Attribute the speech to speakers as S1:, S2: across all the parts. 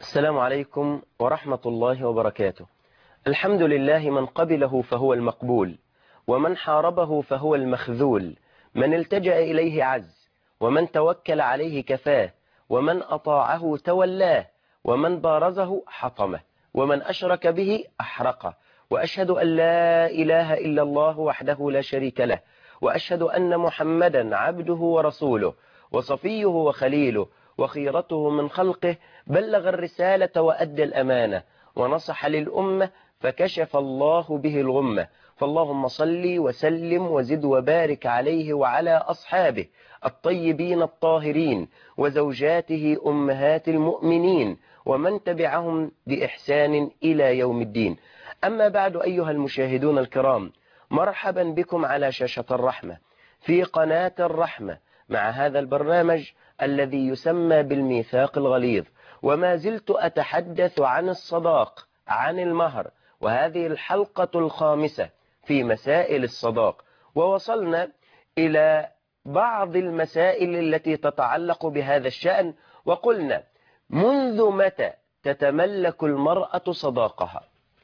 S1: السلام عليكم ورحمة الله وبركاته الحمد لله من قبله فهو المقبول ومن حاربه فهو المخذول من التجأ إليه عز ومن توكل عليه كفاه ومن أطاعه تولاه ومن بارزه حطمه ومن أشرك به أحرقه وأشهد أن لا إله إلا الله وحده لا شريك له وأشهد أن محمدا عبده ورسوله وصفيه وخليله وخيرته من خلقه بلغ الرسالة وأدى الأمانة ونصح للأمة فكشف الله به الغمة فاللهم صل وسلم وزد وبارك عليه وعلى أصحابه الطيبين الطاهرين وزوجاته أمهات المؤمنين ومن تبعهم بإحسان إلى يوم الدين أما بعد أيها المشاهدون الكرام مرحبا بكم على شاشة الرحمة في قناة الرحمة مع هذا البرنامج الذي يسمى بالميثاق الغليظ وما زلت أتحدث عن الصداق عن المهر وهذه الحلقة الخامسة في مسائل الصداق ووصلنا إلى بعض المسائل التي تتعلق بهذا الشأن وقلنا منذ متى تتملك المرأة صداقها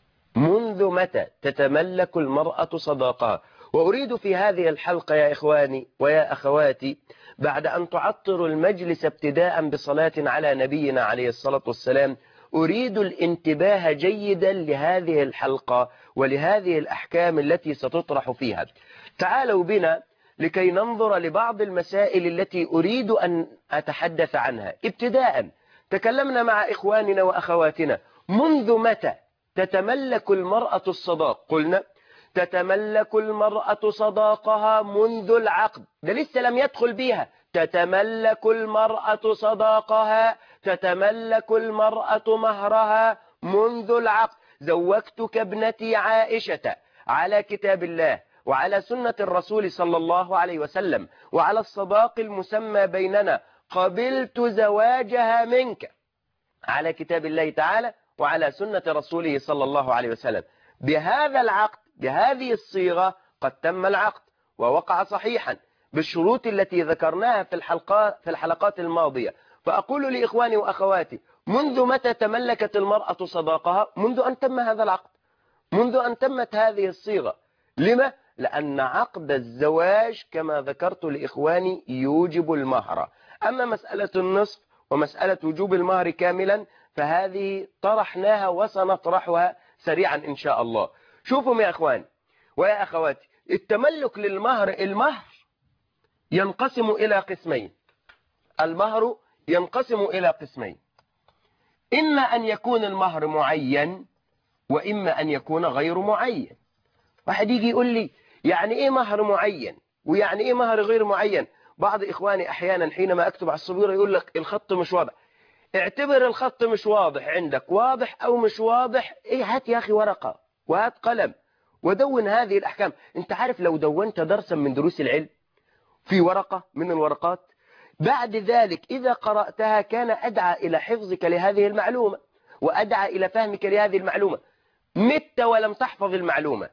S1: منذ متى تتملك المرأة صداقها وأريد في هذه الحلقة يا إخواني ويا أخواتي بعد أن تعطر المجلس ابتداء بصلاة على نبينا عليه الصلاة والسلام أريد الانتباه جيدا لهذه الحلقة ولهذه الأحكام التي ستطرح فيها تعالوا بنا لكي ننظر لبعض المسائل التي أريد أن أتحدث عنها ابتداء تكلمنا مع إخواننا وأخواتنا منذ متى تتملك المرأة الصداق قلنا تتملك المرأة صداقها منذ العقد ده لسه لم يدخل بها تتملك المرأة صداقها تتملك المرأة مهرها منذ العقد زوجتك ابنتي عائشة على كتاب الله وعلى سنة الرسول صلى الله عليه وسلم وعلى الصداق المسمى بيننا قبلت زواجها منك على كتاب الله تعالى وعلى سنة رسوله صلى الله عليه وسلم بهذا العقد بهذه الصيغة قد تم العقد ووقع صحيحا بالشروط التي ذكرناها في الحلقات, في الحلقات الماضية فأقول لإخواني وأخواتي منذ متى تملكت المرأة صداقها منذ أن تم هذا العقد منذ أن تمت هذه الصيغة لما؟ لأن عقد الزواج كما ذكرت لإخواني يوجب المهر أما مسألة النصف ومسألة وجوب المهر كاملا فهذه طرحناها وسنطرحها سريعا إن شاء الله شوفوا يا أخواني ويا أخواتي التملك للمهر المهر ينقسم إلى قسمين المهر ينقسم إلى قسمين إما أن يكون المهر معين وإما أن يكون غير معين واحد يجي يقول لي يعني إيه مهر معين ويعني إيه مهر غير معين بعض إخواني أحيانا حينما أكتب على الصبيرة يقول لك الخط مش واضح اعتبر الخط مش واضح عندك واضح أو مش واضح إيه هات يا أخي ورقة وهات قلم ودون هذه الأحكام أنت عارف لو دونت درسا من دروس العلم في ورقة من الورقات بعد ذلك إذا قرأتها كان أدعى إلى حفظك لهذه المعلومة وأدعى إلى فهمك لهذه المعلومة مت ولم تحفظ المعلومة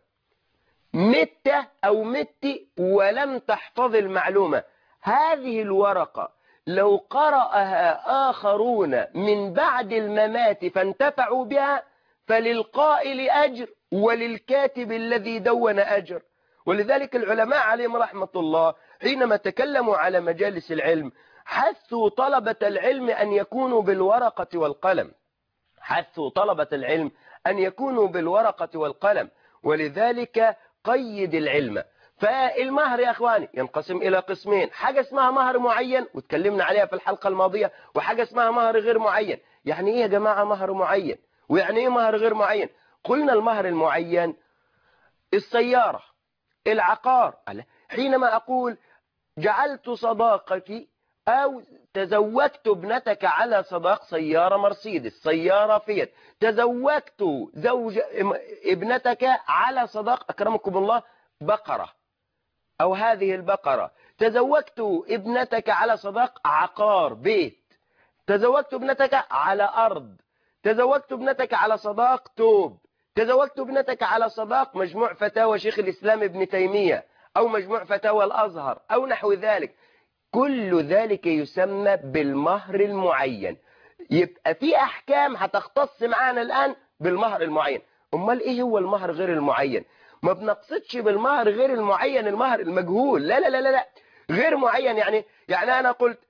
S1: مت أو مت ولم تحفظ المعلومة هذه الورقة لو قرأها آخرون من بعد الممات فانتفعوا بها فللقائل أجر وللكاتب الذي دون أجر ولذلك العلماء عليهم رحمة الله حينما تكلموا على مجالس العلم حثوا طلبة العلم أن يكونوا بالورقة والقلم حثوا طلبة العلم أن يكونوا بالورقة والقلم ولذلك قيد العلم فالمهر يا أخواني ينقسم إلى قسمين حاجة اسمها مهر معين وتكلمنا عليها في الحلقة الماضية وحاجة اسمها مهر غير معين يعني إيه يا جماعة مهر معين ويعني إيه مهر غير معين قلنا المهر المعين السيارة العقار حينما أقول جعلت صداقتي أو تزوجت ابنتك على صداق سيارة مرسيدس سيارة فيت تزوجت زوج ابنتك على صداق أكرمكم الله بقرة أو هذه البقرة تزوجت ابنتك على صداق عقار بيت تزوجت ابنتك على أرض تزوجت ابنتك على صداق توب تزوجت ابنتك على صداق مجموع فتاوى شيخ الإسلام ابن تيمية أو مجموع فتاوى الأزهر أو نحو ذلك كل ذلك يسمى بالمهر المعين يبقى في احكام هتختص معانا الان بالمهر المعين امال ايه هو المهر غير المعين ما بنقصدش بالمهر غير المعين المهر المجهول لا لا لا لا, لا. غير معين يعني يعني انا قلت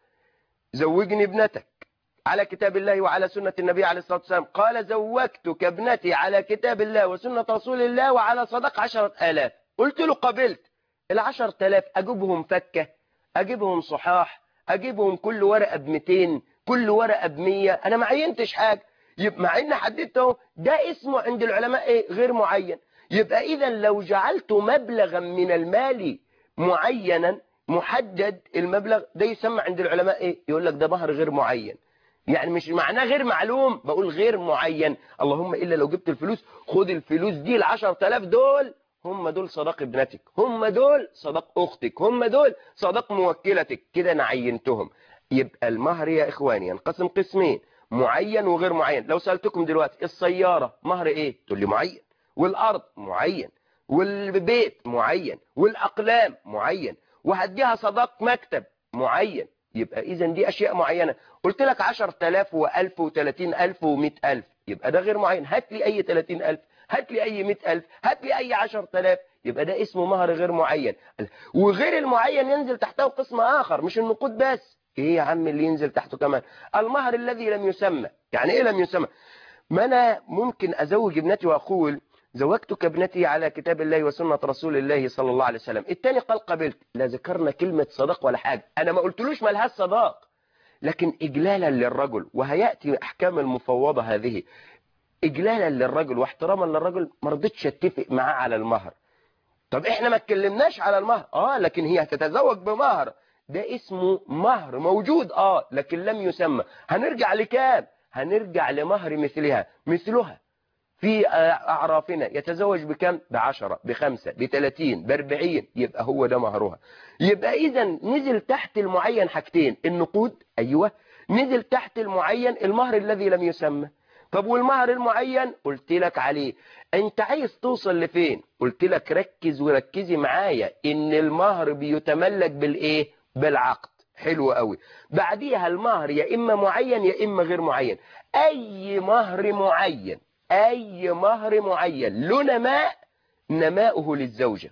S1: زوجني ابنتك على كتاب الله وعلى سنة النبي عليه الصلاة والسلام قال زوجتك ابنتي على كتاب الله وسنة رسول الله وعلى صدق عشرة آلاف قلت له قبلت العشر آلاف أجيبهم فكة أجيبهم صحاح أجيبهم كل ورقة بمتين كل ورقة بمية أنا ما عينتش حاجة يبقى مع إن حددته ده اسمه عند العلماء إيه غير معين يبقى إذا لو جعلت مبلغا من المال معينا محدد المبلغ ده يسمى عند العلماء إيه يقول لك ده مهر غير معين يعني مش معناه غير معلوم بقول غير معين اللهم إلا لو جبت الفلوس خد الفلوس دي العشر تلاف دول هم دول صداق ابنتك هم دول صداق أختك هم دول صداق موكلتك كده أنا عينتهم يبقى المهر يا إخواني ينقسم قسمين معين وغير معين لو سألتكم دلوقتي السيارة مهر إيه تقول لي معين والأرض معين والبيت معين والأقلام معين وهديها صداق مكتب معين يبقى إذا دي أشياء معينة قلت لك 10000 و1000 و30000 و100000 يبقى ده غير معين هات لي أي 30000 هات لي أي 100000 هات لي أي 10000 يبقى ده اسمه مهر غير معين وغير المعين ينزل تحته قسم آخر مش النقود بس ايه يا عم اللي ينزل تحته كمان المهر الذي لم يسمى يعني ايه لم يسمى ما انا ممكن ازوج ابنتي واقول زوجتك ابنتي على كتاب الله وسنة رسول الله صلى الله عليه وسلم التاني قال قبلت لا ذكرنا كلمة صداق ولا حاجة انا ما قلتلوش ملهاش صداق لكن اجلالا للرجل وهيأتي احكام المفوضة هذه اجلالا للرجل واحتراما للرجل ما رضيتش اتفق معاه على المهر طب احنا ما اتكلمناش على المهر اه لكن هي هتتزوج بمهر ده اسمه مهر موجود اه لكن لم يسمى هنرجع لكام هنرجع لمهر مثلها مثلها في أعرافنا يتزوج بكم بعشرة بخمسة بثلاثين باربعين يبقى هو ده مهرها يبقى إذا نزل تحت المعين حاجتين النقود أيوة نزل تحت المعين المهر الذي لم يسمى طب والمهر المعين قلت لك عليه انت عايز توصل لفين قلت لك ركز وركزي معايا ان المهر بيتملك بالايه بالعقد حلو قوي بعديها المهر يا اما معين يا اما غير معين اي مهر معين اي مهر معين له نماء نماؤه للزوجة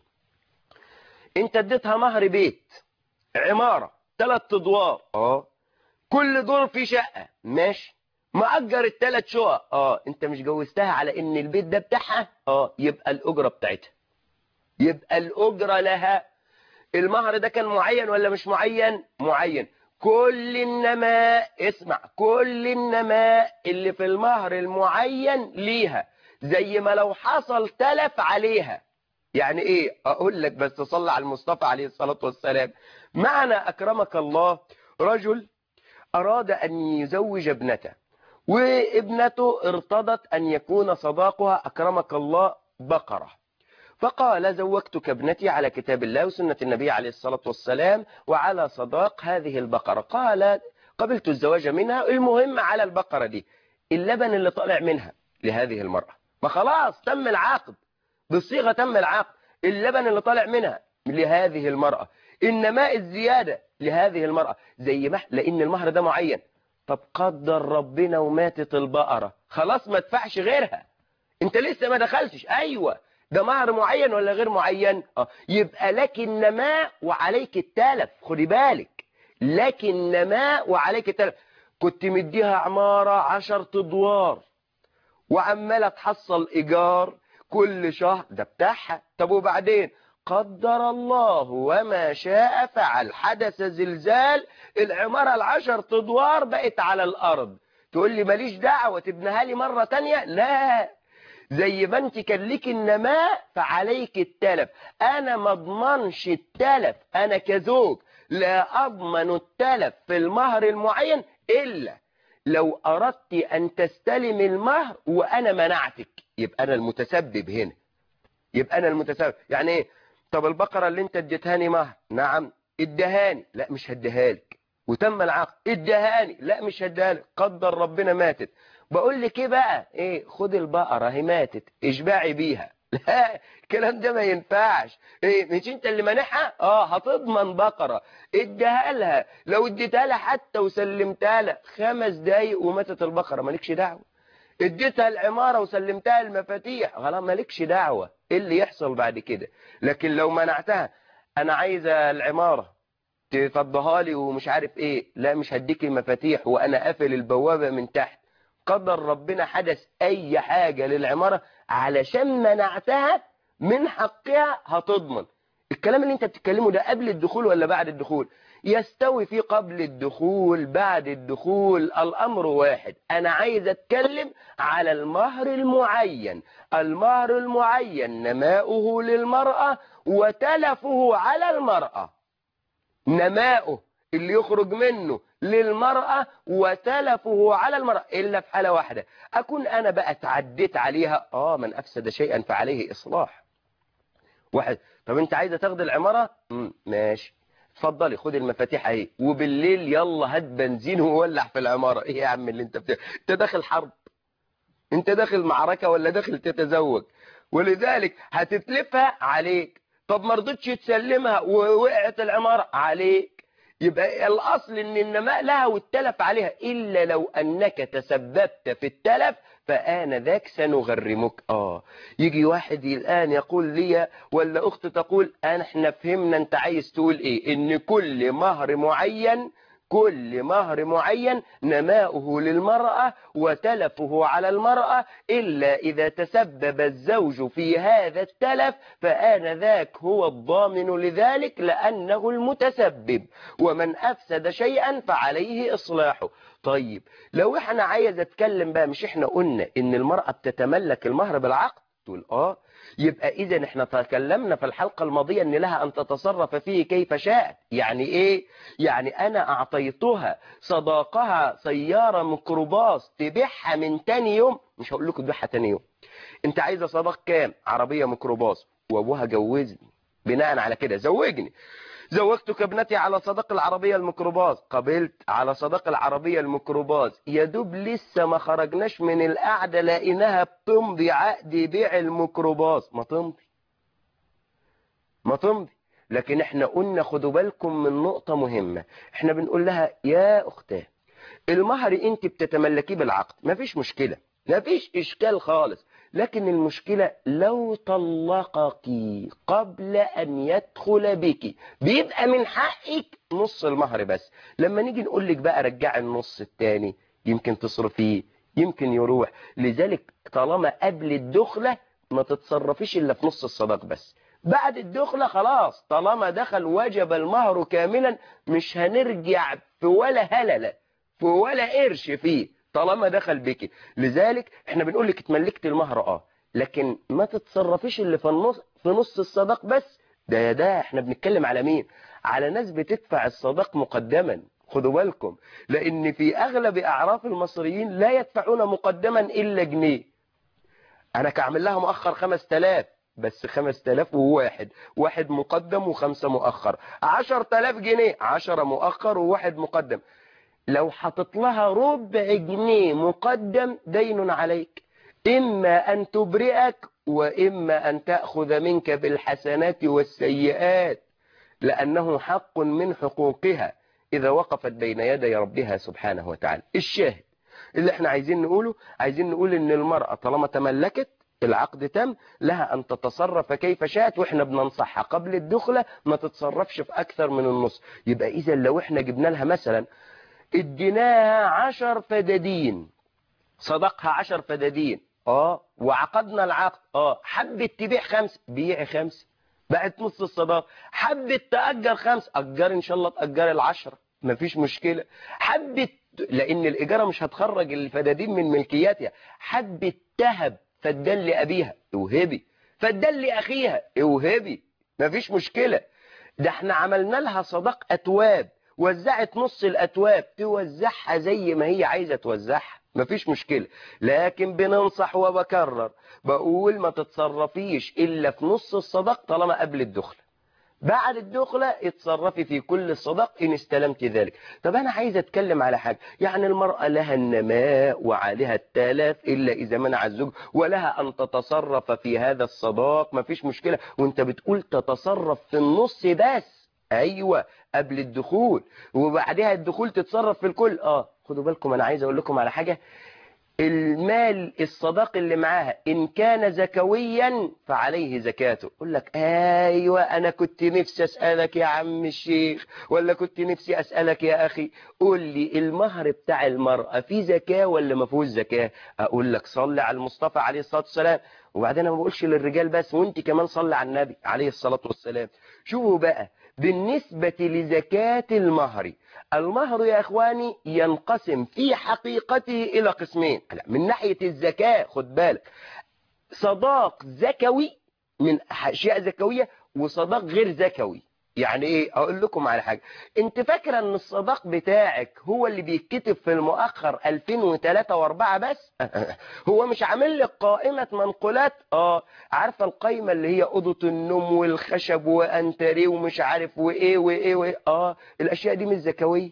S1: انت اديتها مهر بيت عمارة ثلاث ادوار اه كل دور في شقة ماشي مأجر الثلاث شقق اه انت مش جوزتها على ان البيت ده بتاعها اه يبقى الاجرة بتاعتها يبقى الاجرة لها المهر ده كان معين ولا مش معين معين كل النماء اسمع كل النماء اللي في المهر المعين ليها زي ما لو حصل تلف عليها يعني ايه اقول لك بس صلى على المصطفى عليه الصلاة والسلام معنى اكرمك الله رجل اراد ان يزوج ابنته وابنته ارتضت ان يكون صداقها اكرمك الله بقرة فقال زوجتك ابنتي على كتاب الله وسنة النبي عليه الصلاة والسلام وعلى صداق هذه البقرة قال قبلت الزواج منها المهم على البقرة دي اللبن اللي طالع منها لهذه المرأة ما خلاص تم العقد بالصيغة تم العقد اللبن اللي طالع منها لهذه المرأة النماء الزيادة لهذه المرأة زي ما لأن المهر ده معين طب قدر ربنا وماتت البقرة خلاص ما تدفعش غيرها انت لسه ما دخلتش ايوه ده مهر معين ولا غير معين اه يبقى لك النماء وعليك التلف خدي بالك لك النماء وعليك التلف كنت مديها عمارة عشر ادوار وعمالة تحصل ايجار كل شهر ده بتاعها طب وبعدين قدر الله وما شاء فعل حدث زلزال العمارة العشر ادوار بقت على الارض تقول لي ماليش دعوة تبنها لي مرة تانية لا زي ما انت كان ليك النماء فعليك التلف انا ما اضمنش التلف انا كزوج لا اضمن التلف في المهر المعين الا لو اردت ان تستلم المهر وانا منعتك يبقى انا المتسبب هنا يبقى انا المتسبب يعني ايه طب البقرة اللي انت اديتهاني مهر نعم ادهاني لا مش هديهالك وتم العقد ادهاني لا مش هديهالك قدر ربنا ماتت بقول لك ايه بقى ايه خد البقرة هي ماتت اشبعي بيها لا الكلام ده ما ينفعش ايه مش انت اللي مانحها اه هتضمن بقرة اديها لها لو اديتها لها حتى وسلمتها لها خمس دقايق وماتت البقرة مالكش دعوة اديتها العمارة وسلمتها المفاتيح خلاص مالكش دعوة ايه اللي يحصل بعد كده لكن لو منعتها انا عايزة العمارة تفضها لي ومش عارف ايه لا مش هديك المفاتيح وانا قافل البوابة من تحت قدر ربنا حدث اي حاجة للعمارة علشان منعتها من حقها هتضمن الكلام اللي انت بتتكلمه ده قبل الدخول ولا بعد الدخول يستوي في قبل الدخول بعد الدخول الامر واحد انا عايز اتكلم على المهر المعين المهر المعين نماؤه للمرأة وتلفه على المرأة نماؤه اللي يخرج منه للمرأة وتلفه على المرأة إلا في حالة واحدة أكون أنا بقى تعديت عليها آه من أفسد شيئا فعليه إصلاح واحد طب أنت عايزة تاخد العمارة مم. ماشي اتفضلي خد المفاتيح اهي وبالليل يلا هات بنزين وولع في العمارة ايه يا عم اللي انت بتاع انت داخل حرب انت داخل معركة ولا داخل تتزوج ولذلك هتتلفها عليك طب ما رضيتش تسلمها ووقعت العمارة عليك يبقى الأصل ان النماء لها والتلف عليها إلا لو أنك تسببت في التلف فآن ذاك سنغرمك آه يجي واحد الآن يقول لي ولا أخت تقول أنا احنا فهمنا أنت عايز تقول إيه إن كل مهر معين كل مهر معين نماؤه للمرأة وتلفه على المرأة إلا إذا تسبب الزوج في هذا التلف فآن ذاك هو الضامن لذلك لأنه المتسبب ومن أفسد شيئا فعليه إصلاحه طيب لو احنا عايز اتكلم بقى مش احنا قلنا ان المرأة بتتملك المهر بالعقد تقول اه يبقى اذا احنا تكلمنا في الحلقة الماضية ان لها ان تتصرف فيه كيف شاءت يعني ايه يعني انا اعطيتها صداقها سيارة ميكروباص تبيعها من تاني يوم مش هقول لكم تبيعها تاني يوم انت عايزة صداق كام عربية ميكروباص وابوها جوزني بناء على كده زوجني زوجتك ابنتي على صداق العربية الميكروباص قبلت على صداق العربية الميكروباص يا دوب لسه ما خرجناش من القعدة لقيناها بتمضي عقد بيع الميكروباص ما تمضي ما تمضي لكن احنا قلنا خدوا بالكم من نقطة مهمة احنا بنقول لها يا اختاه المهر انت بتتملكيه بالعقد مفيش مشكلة مفيش اشكال خالص لكن المشكلة لو طلقك قبل أن يدخل بك بيبقى من حقك نص المهر بس لما نيجي نقول لك بقى رجع النص التاني يمكن تصرفيه يمكن يروح لذلك طالما قبل الدخلة ما تتصرفيش إلا في نص الصداق بس بعد الدخلة خلاص طالما دخل وجب المهر كاملا مش هنرجع في ولا هللة في ولا قرش فيه طالما دخل بك لذلك احنا بنقول لك اتملكت المهر اه لكن ما تتصرفيش اللي في النص في نص الصداق بس ده يا ده احنا بنتكلم على مين على ناس بتدفع الصداق مقدما خدوا بالكم لان في اغلب اعراف المصريين لا يدفعون مقدما الا جنيه انا كعمل لها مؤخر 5000 بس 5000 وواحد واحد مقدم وخمسة مؤخر 10000 جنيه 10 مؤخر وواحد مقدم لو حطت لها ربع جنيه مقدم دين عليك إما أن تبرئك وإما أن تأخذ منك بالحسنات والسيئات لأنه حق من حقوقها إذا وقفت بين يدي ربها سبحانه وتعالى الشاهد اللي احنا عايزين نقوله عايزين نقول ان المرأة طالما تملكت العقد تم لها أن تتصرف كيف شاءت وإحنا بننصحها قبل الدخلة ما تتصرفش في أكثر من النص يبقى إذا لو إحنا جبنا لها مثلا اديناها عشر فدادين صدقها عشر فدادين اه وعقدنا العقد اه حبت تبيع خمس بيع خمس بقت نص الصداق حبت تأجر خمس أجر إن شاء الله تأجر العشرة مفيش مشكلة حبت لأن الإجارة مش هتخرج الفدادين من ملكياتها حبت تهب فدان لأبيها اوهبي فدان لأخيها اوهبي مفيش مشكلة ده احنا عملنا لها صداق أتواب وزعت نص الأتواب توزعها زي ما هي عايزة توزعها مفيش مشكلة لكن بننصح وبكرر بقول ما تتصرفيش إلا في نص الصداق طالما قبل الدخل بعد الدخلة اتصرفي في كل الصدق إن استلمت ذلك طب أنا عايز أتكلم على حاجة يعني المرأة لها النماء وعليها التلف إلا إذا منع الزوج ولها أن تتصرف في هذا الصداق مفيش مشكلة وانت بتقول تتصرف في النص بس أيوة قبل الدخول وبعدها الدخول تتصرف في الكل آه خدوا بالكم أنا عايز أقول لكم على حاجة المال الصداق اللي معاها إن كان زكويا فعليه زكاته يقول لك أيوة أنا كنت نفسي أسألك يا عم الشيخ ولا كنت نفسي أسألك يا أخي قول لي المهر بتاع المرأة فيه زكاة ولا ما فيهوش زكاة أقول لك صلي على المصطفى عليه الصلاة والسلام وبعدين أنا ما بقولش للرجال بس وانت كمان صلي على النبي عليه الصلاة والسلام شوفوا بقى بالنسبة لزكاة المهر المهر يا إخواني ينقسم في حقيقته إلى قسمين من ناحية الزكاة خد بالك صداق زكوي من أشياء زكوية وصداق غير زكوي يعني ايه اقول لكم على حاجة انت فاكرة ان الصداق بتاعك هو اللي بيتكتب في المؤخر 2003 و4 بس هو مش عامل لك قائمة منقولات اه عارفة القائمة اللي هي اوضة النوم والخشب وانتري ومش عارف وايه وايه وايه اه الاشياء دي مش زكوية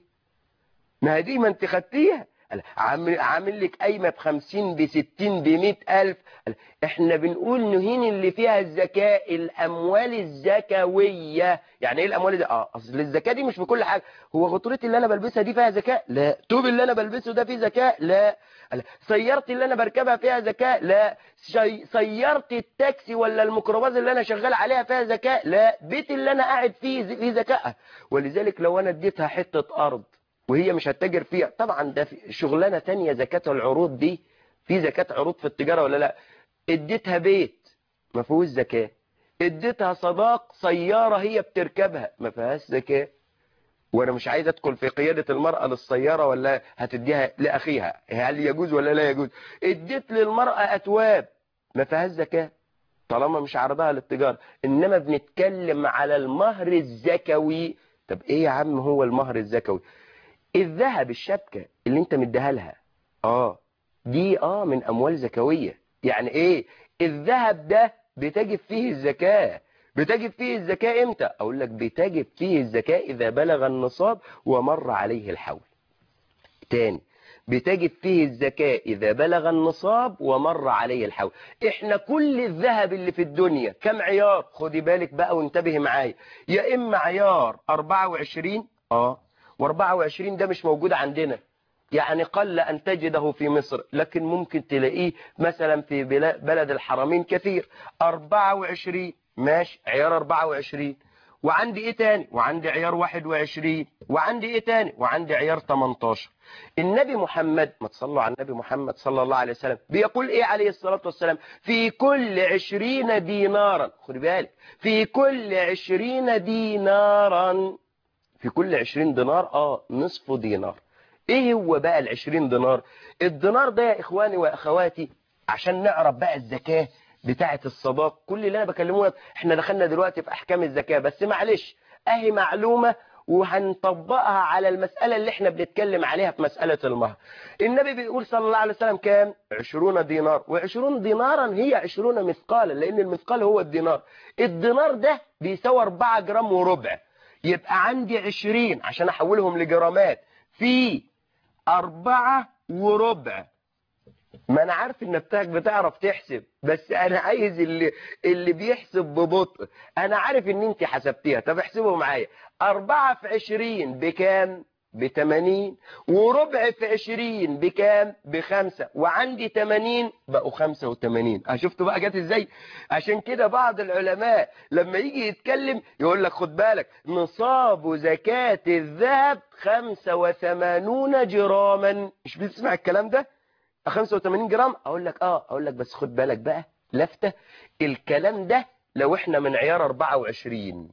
S1: ما دي ما انت خدتيها عامل عامل لك قايمه ب 50 ب 60 ب 100000 احنا بنقول نهين اللي فيها الزكاه الاموال الزكويه يعني ايه الاموال دي اه اصل الزكاه دي مش في كل حاجه هو غطرتي اللي انا بلبسها دي فيها زكاه لا توب اللي انا بلبسه ده فيه زكاه لا سيارتي اللي انا بركبها فيها زكاه لا شي... سيارتي التاكسي ولا الميكروباص اللي انا شغال عليها فيها زكاه لا بيتي اللي انا قاعد فيه فيه زكاه ولذلك لو انا اديتها حته ارض وهي مش هتتاجر فيها طبعا ده في شغلانه تانية زكاه العروض دي في زكاه عروض في التجاره ولا لا اديتها بيت ما فيهوش زكاه اديتها صداق سياره هي بتركبها ما فيهاش زكاه وانا مش عايز ادخل في قياده المراه للسياره ولا هتديها لاخيها هل يجوز ولا لا يجوز اديت للمراه اتواب ما فيهاش زكاه طالما مش عرضها للتجاره انما بنتكلم على المهر الزكوي طب ايه يا عم هو المهر الزكوي الذهب الشبكة اللي انت مديها لها اه دي اه من اموال زكوية يعني ايه الذهب ده بتجب فيه الزكاة بتجب فيه الزكاة امتى اقول لك بتجب فيه الزكاة اذا بلغ النصاب ومر عليه الحول تاني بتجب فيه الزكاة إذا بلغ النصاب ومر عليه الحول إحنا كل الذهب اللي في الدنيا كم عيار خدي بالك بقى وانتبهي معايا يا إما عيار 24 آه و24 ده مش موجود عندنا يعني قل أن تجده في مصر لكن ممكن تلاقيه مثلا في بلد الحرمين كثير 24 ماشي عيار 24 وعندي ايه تاني وعندي عيار 21 وعندي ايه تاني وعندي عيار 18 النبي محمد ما تصلوا على النبي محمد صلى الله عليه وسلم بيقول ايه عليه الصلاة والسلام في كل عشرين دينارا خد بالك في كل عشرين دينارا في كل 20 دينار اه نصف دينار ايه هو بقى ال 20 دينار الدينار ده يا اخواني واخواتي عشان نعرف بقى الزكاه بتاعه الصداق كل اللي انا بكلمه احنا دخلنا دلوقتي في احكام الزكاه بس معلش اهي معلومه وهنطبقها على المسألة اللي احنا بنتكلم عليها في مسألة المهر النبي بيقول صلى الله عليه وسلم كام عشرون دينار وعشرون دينارا هي عشرون مثقالا لان المثقال هو الدينار الدينار ده بيساوي 4 جرام وربع يبقى عندي عشرين عشان احولهم لجرامات في أربعة وربع ما انا عارف ان بتاعك بتعرف تحسب بس انا عايز اللي اللي بيحسب ببطء انا عارف ان انت حسبتيها طب احسبوا معايا أربعة في عشرين بكام بتمانين وربع في عشرين بكام بخمسة وعندي تمانين بقوا خمسة وتمانين شفتوا بقى جات ازاي عشان كده بعض العلماء لما يجي يتكلم يقول لك خد بالك نصاب زكاة الذهب خمسة وثمانون جراما مش بتسمع الكلام ده 85 جرام اقول لك اه اقول لك بس خد بالك بقى لفتة الكلام ده لو احنا من عيار 24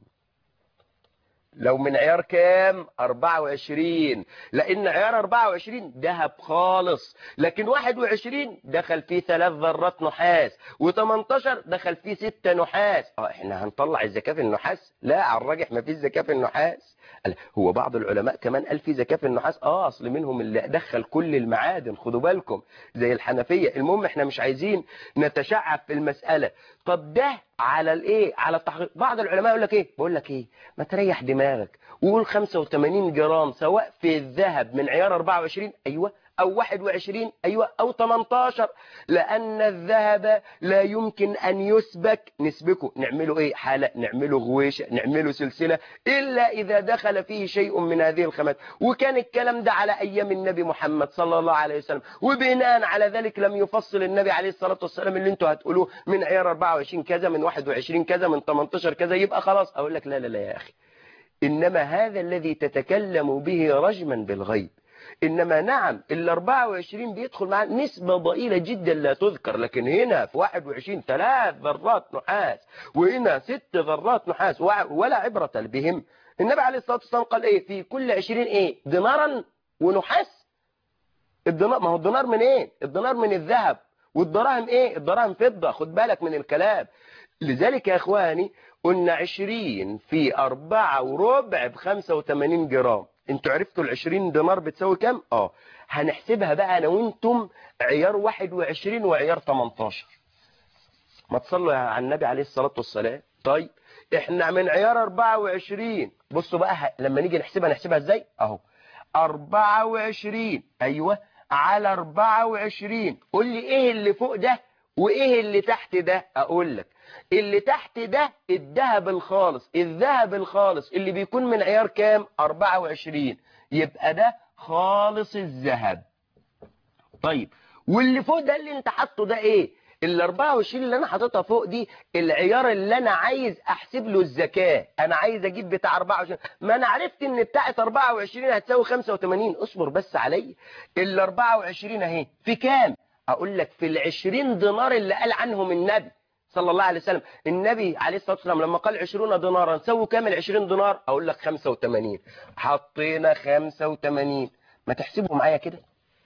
S1: لو من عيار كام 24 لان عيار 24 ذهب خالص لكن 21 دخل فيه ثلاث ذرات نحاس و18 دخل فيه ستة نحاس اه احنا هنطلع الزكاة في النحاس لا على الراجح ما فيش زكاة في النحاس قال هو بعض العلماء كمان قال في زكاة في النحاس اه اصل منهم اللي دخل كل المعادن خدوا بالكم زي الحنفية المهم احنا مش عايزين نتشعب في المسألة طب ده على الايه على التحقيق بعض العلماء يقول لك ايه بقول لك ايه ما تريح دماغك وقول 85 جرام سواء في الذهب من عيار 24 ايوه أو 21 أيوة أو 18 لأن الذهب لا يمكن أن يسبك نسبكه نعمله إيه حالة نعمله غويشة نعمله سلسلة إلا إذا دخل فيه شيء من هذه الخامات وكان الكلام ده على أيام النبي محمد صلى الله عليه وسلم وبناء على ذلك لم يفصل النبي عليه الصلاة والسلام اللي انتوا هتقولوه من عيار 24 كذا من 21 كذا من 18 كذا يبقى خلاص أقول لك لا لا لا يا أخي إنما هذا الذي تتكلم به رجما بالغيب إنما نعم ال 24 بيدخل معاه نسبة ضئيلة جدا لا تذكر لكن هنا في 21 ثلاث ذرات نحاس وهنا ست ذرات نحاس ولا عبرة بهم النبي عليه الصلاة والسلام قال إيه في كل 20 إيه دينارا ونحاس الدينار ما هو الدينار من إيه الدينار من الذهب والدراهم إيه الدراهم فضة خد بالك من الكلام لذلك يا إخواني قلنا 20 في 4 وربع ب 85 جرام انتوا عرفتوا ال 20 دينار بتساوي كام اه هنحسبها بقى انا وانتم عيار 21 وعيار 18 ما تصلوا على النبي عليه الصلاة والسلام طيب احنا من عيار 24 بصوا بقى لما نيجي نحسبها نحسبها ازاي اهو 24 ايوه على 24 قول لي ايه اللي فوق ده وايه اللي تحت ده اقول لك اللي تحت ده الذهب الخالص الذهب الخالص اللي بيكون من عيار كام 24 يبقى ده خالص الذهب طيب واللي فوق ده اللي انت حاطه ده ايه ال 24 اللي انا حاططها فوق دي العيار اللي انا عايز احسب له الزكاه انا عايز اجيب بتاع 24 ما انا عرفت ان بتاعه 24 هتساوي 85 اصبر بس عليا ال 24 اهي في كام اقول لك في ال 20 دينار اللي قال عنهم النبي صلى الله عليه وسلم النبي عليه الصلاة والسلام لما قال 20 دينارا سووا كام ال 20 دينار اقول لك 85 حطينا 85 ما تحسبوا معايا كده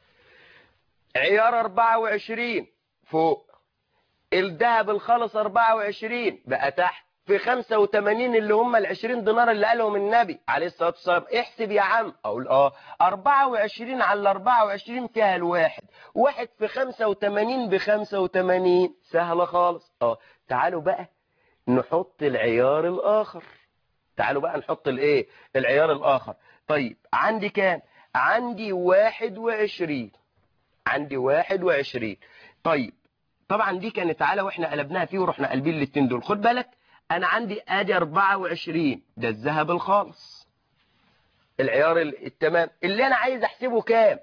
S1: عيار 24 فوق الذهب الخالص 24 بقى تحت في 85 اللي هم ال 20 دينار اللي قالهم النبي عليه الصلاة والسلام احسب يا عم اقول اه 24 على 24 فيها الواحد واحد في 85 ب 85 سهلة خالص اه تعالوا بقى نحط العيار الاخر تعالوا بقى نحط الايه العيار الاخر طيب عندي كام عندي 21 عندي 21 طيب طبعا دي كانت تعالى واحنا قلبناها فيه ورحنا قلبين الاتنين دول خد بالك انا عندي ادي 24 ده الذهب الخالص العيار التمام اللي انا عايز احسبه كام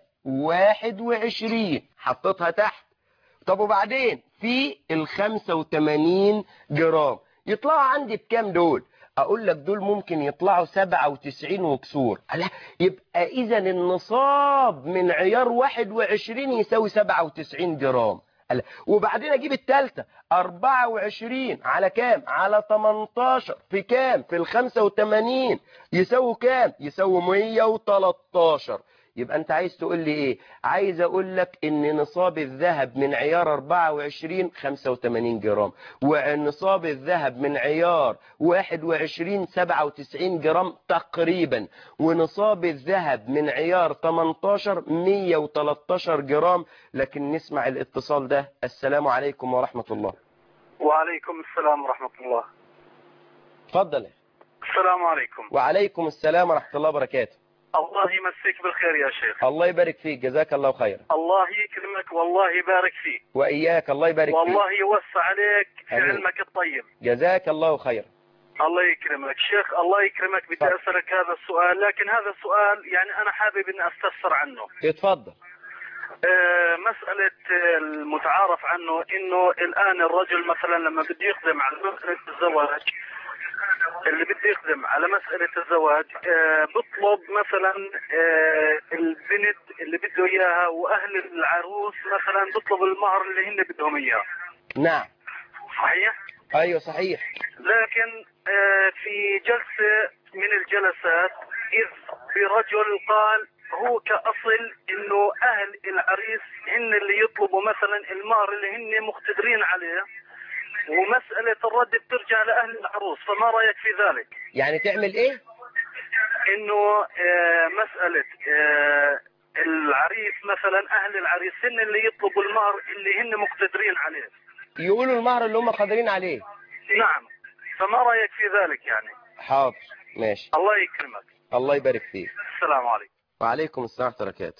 S1: 21 حطيتها تحت طب وبعدين في ال 85 جرام يطلعوا عندي بكام دول اقول لك دول ممكن يطلعوا 97 وكسور لا يبقى اذا النصاب من عيار 21 يساوي 97 جرام وبعدين اجيب الثالثه 24 على كام على 18 في كام في ال 85 يساوي كام يساوي 113 يبقى انت عايز تقول لي ايه عايز اقول لك ان نصاب الذهب من عيار 24 85 جرام ونصاب الذهب من عيار 21 97 جرام تقريبا ونصاب الذهب من عيار 18 113 جرام لكن نسمع الاتصال ده السلام عليكم ورحمة الله
S2: وعليكم السلام ورحمة الله
S1: اتفضل
S2: السلام عليكم
S1: وعليكم السلام ورحمة الله وبركاته
S2: الله يمسيك بالخير يا شيخ
S1: الله يبارك فيك جزاك الله خيرا
S2: الله يكرمك والله يبارك فيك
S1: وإياك الله يبارك فيك
S2: والله يوسع عليك في
S1: آمين.
S2: علمك الطيب
S1: جزاك الله خيرا
S2: الله يكرمك شيخ الله يكرمك بدي
S1: تفضل.
S2: أسألك هذا السؤال لكن هذا السؤال يعني أنا حابب أن أستفسر عنه
S1: اتفضل
S2: آه، مسألة آه، المتعارف عنه انه الان الرجل مثلا لما بده يقدم على مسألة الزواج اللي بده يقدم على مسألة الزواج آه، بطلب مثلا آه، البنت اللي بده اياها واهل العروس مثلا بطلب المهر اللي هن بدهم اياه
S1: نعم
S2: صحيح؟
S1: ايوه صحيح
S2: لكن آه، في جلسة من الجلسات إذ برجل قال هو كأصل إنه أهل العريس هن اللي يطلبوا مثلا المهر اللي هن مقتدرين عليه ومسألة الرد بترجع لأهل العروس فما رأيك في ذلك؟
S1: يعني تعمل ايه
S2: انه آه، مساله آه، العريس مثلا اهل العريس هن اللي يطلبوا المهر اللي هن مقتدرين عليه
S1: يقولوا المهر اللي هم قادرين عليه
S2: نعم فما رايك في ذلك يعني
S1: حاضر ماشي
S2: الله يكرمك
S1: الله يبارك فيك
S2: السلام عليكم
S1: وعليكم السلام ورحمة الله وبركاته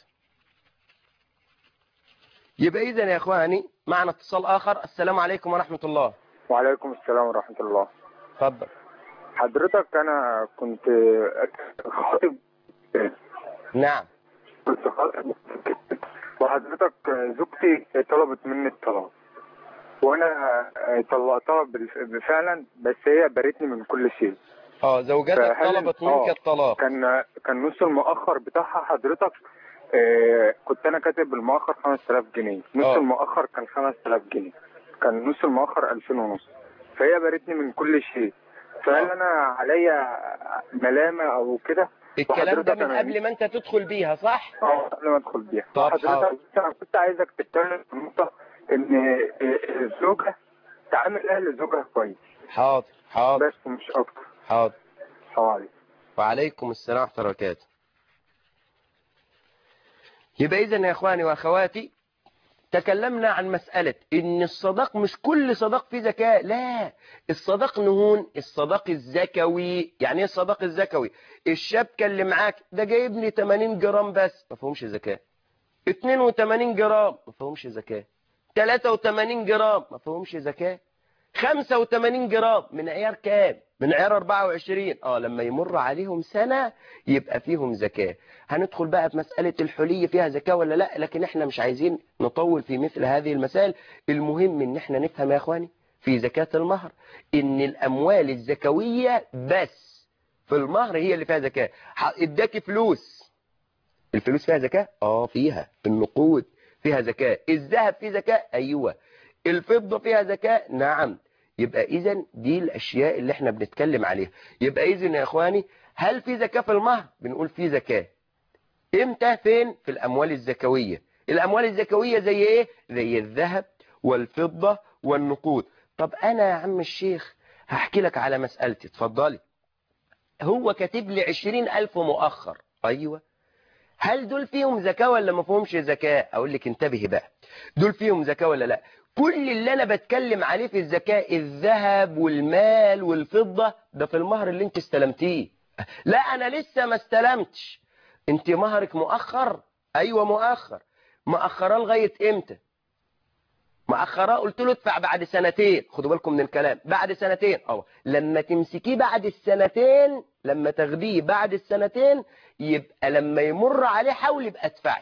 S1: يبقى إذا يا إخواني معنا اتصال آخر السلام عليكم ورحمة الله
S3: وعليكم السلام ورحمة الله
S1: اتفضل
S3: حضرتك أنا كنت خاطب
S1: نعم
S3: كنت خاطب وحضرتك زوجتي طلبت مني الطلاق وأنا طلقتها بالف- فعلا بس هي بريتني من كل شيء
S1: اه زوجتك
S3: فهل-
S1: طلبت
S3: آه.
S1: منك الطلاق
S3: كان كان نص المؤخر بتاعها حضرتك آه، كنت أنا كاتب المؤخر 5000 جنيه نص
S1: آه.
S3: المؤخر كان 5000 جنيه كان نص المؤخر 2000 ونص فهي بريتني من كل شيء فهل
S1: آه.
S3: أنا عليا ملامة أو كده
S1: الكلام ده
S3: وحضرتك
S1: من
S3: أنا-
S1: قبل ما أنت تدخل بيها صح؟
S3: اه قبل ما ادخل بيها
S1: طب
S3: حضرتك
S1: حاضر.
S3: انا كنت عايزك تتكلم في نقطه ان الزوجه تعامل اهل زوجها كويس
S1: حاضر حاضر
S3: بس مش اكتر
S1: حاضر
S3: السلام عليكم
S1: وعليكم السلام ورحمة الله وبركاته يبقى إذا يا إخواني وأخواتي تكلمنا عن مسألة إن الصداق مش كل صداق فيه زكاة لا الصداق نهون الصداق الزكوي يعني إيه الصداق الزكوي الشبكة اللي معاك ده جايب لي 80 جرام بس ما فيهمش زكاة 82 جرام ما فيهمش زكاة 83 جرام ما فيهمش زكاة 85 جرام من عيار كام من عيار 24 اه لما يمر عليهم سنة يبقى فيهم زكاة هندخل بقى في مسألة الحلي فيها زكاة ولا لا لكن احنا مش عايزين نطول في مثل هذه المسائل المهم ان احنا نفهم يا اخواني في زكاة المهر ان الاموال الزكوية بس في المهر هي اللي فيها زكاة ح- اداكي فلوس الفلوس فيها زكاة اه فيها النقود فيها زكاة الذهب فيه زكاة ايوه الفضة فيها زكاة نعم يبقى اذا دي الاشياء اللي احنا بنتكلم عليها يبقى اذا يا اخواني هل في زكاة في المهر بنقول في زكاة امتى فين في الاموال الزكوية الاموال الزكوية زي ايه زي الذهب والفضة والنقود طب انا يا عم الشيخ هحكي لك على مسألتي اتفضلي هو كاتب لي عشرين الف مؤخر ايوه هل دول فيهم زكاة ولا ما فيهمش زكاة اقول لك انتبهي بقى دول فيهم زكاة ولا لا كل اللي انا بتكلم عليه في الزكاة الذهب والمال والفضة ده في المهر اللي انت استلمتيه لا انا لسه ما استلمتش انت مهرك مؤخر ايوه مؤخر مؤخراه لغاية امتى مؤخراه قلت له ادفع بعد سنتين خدوا بالكم من الكلام بعد سنتين اه لما تمسكيه بعد السنتين لما تاخديه بعد السنتين يبقى لما يمر عليه حول يبقى ادفعي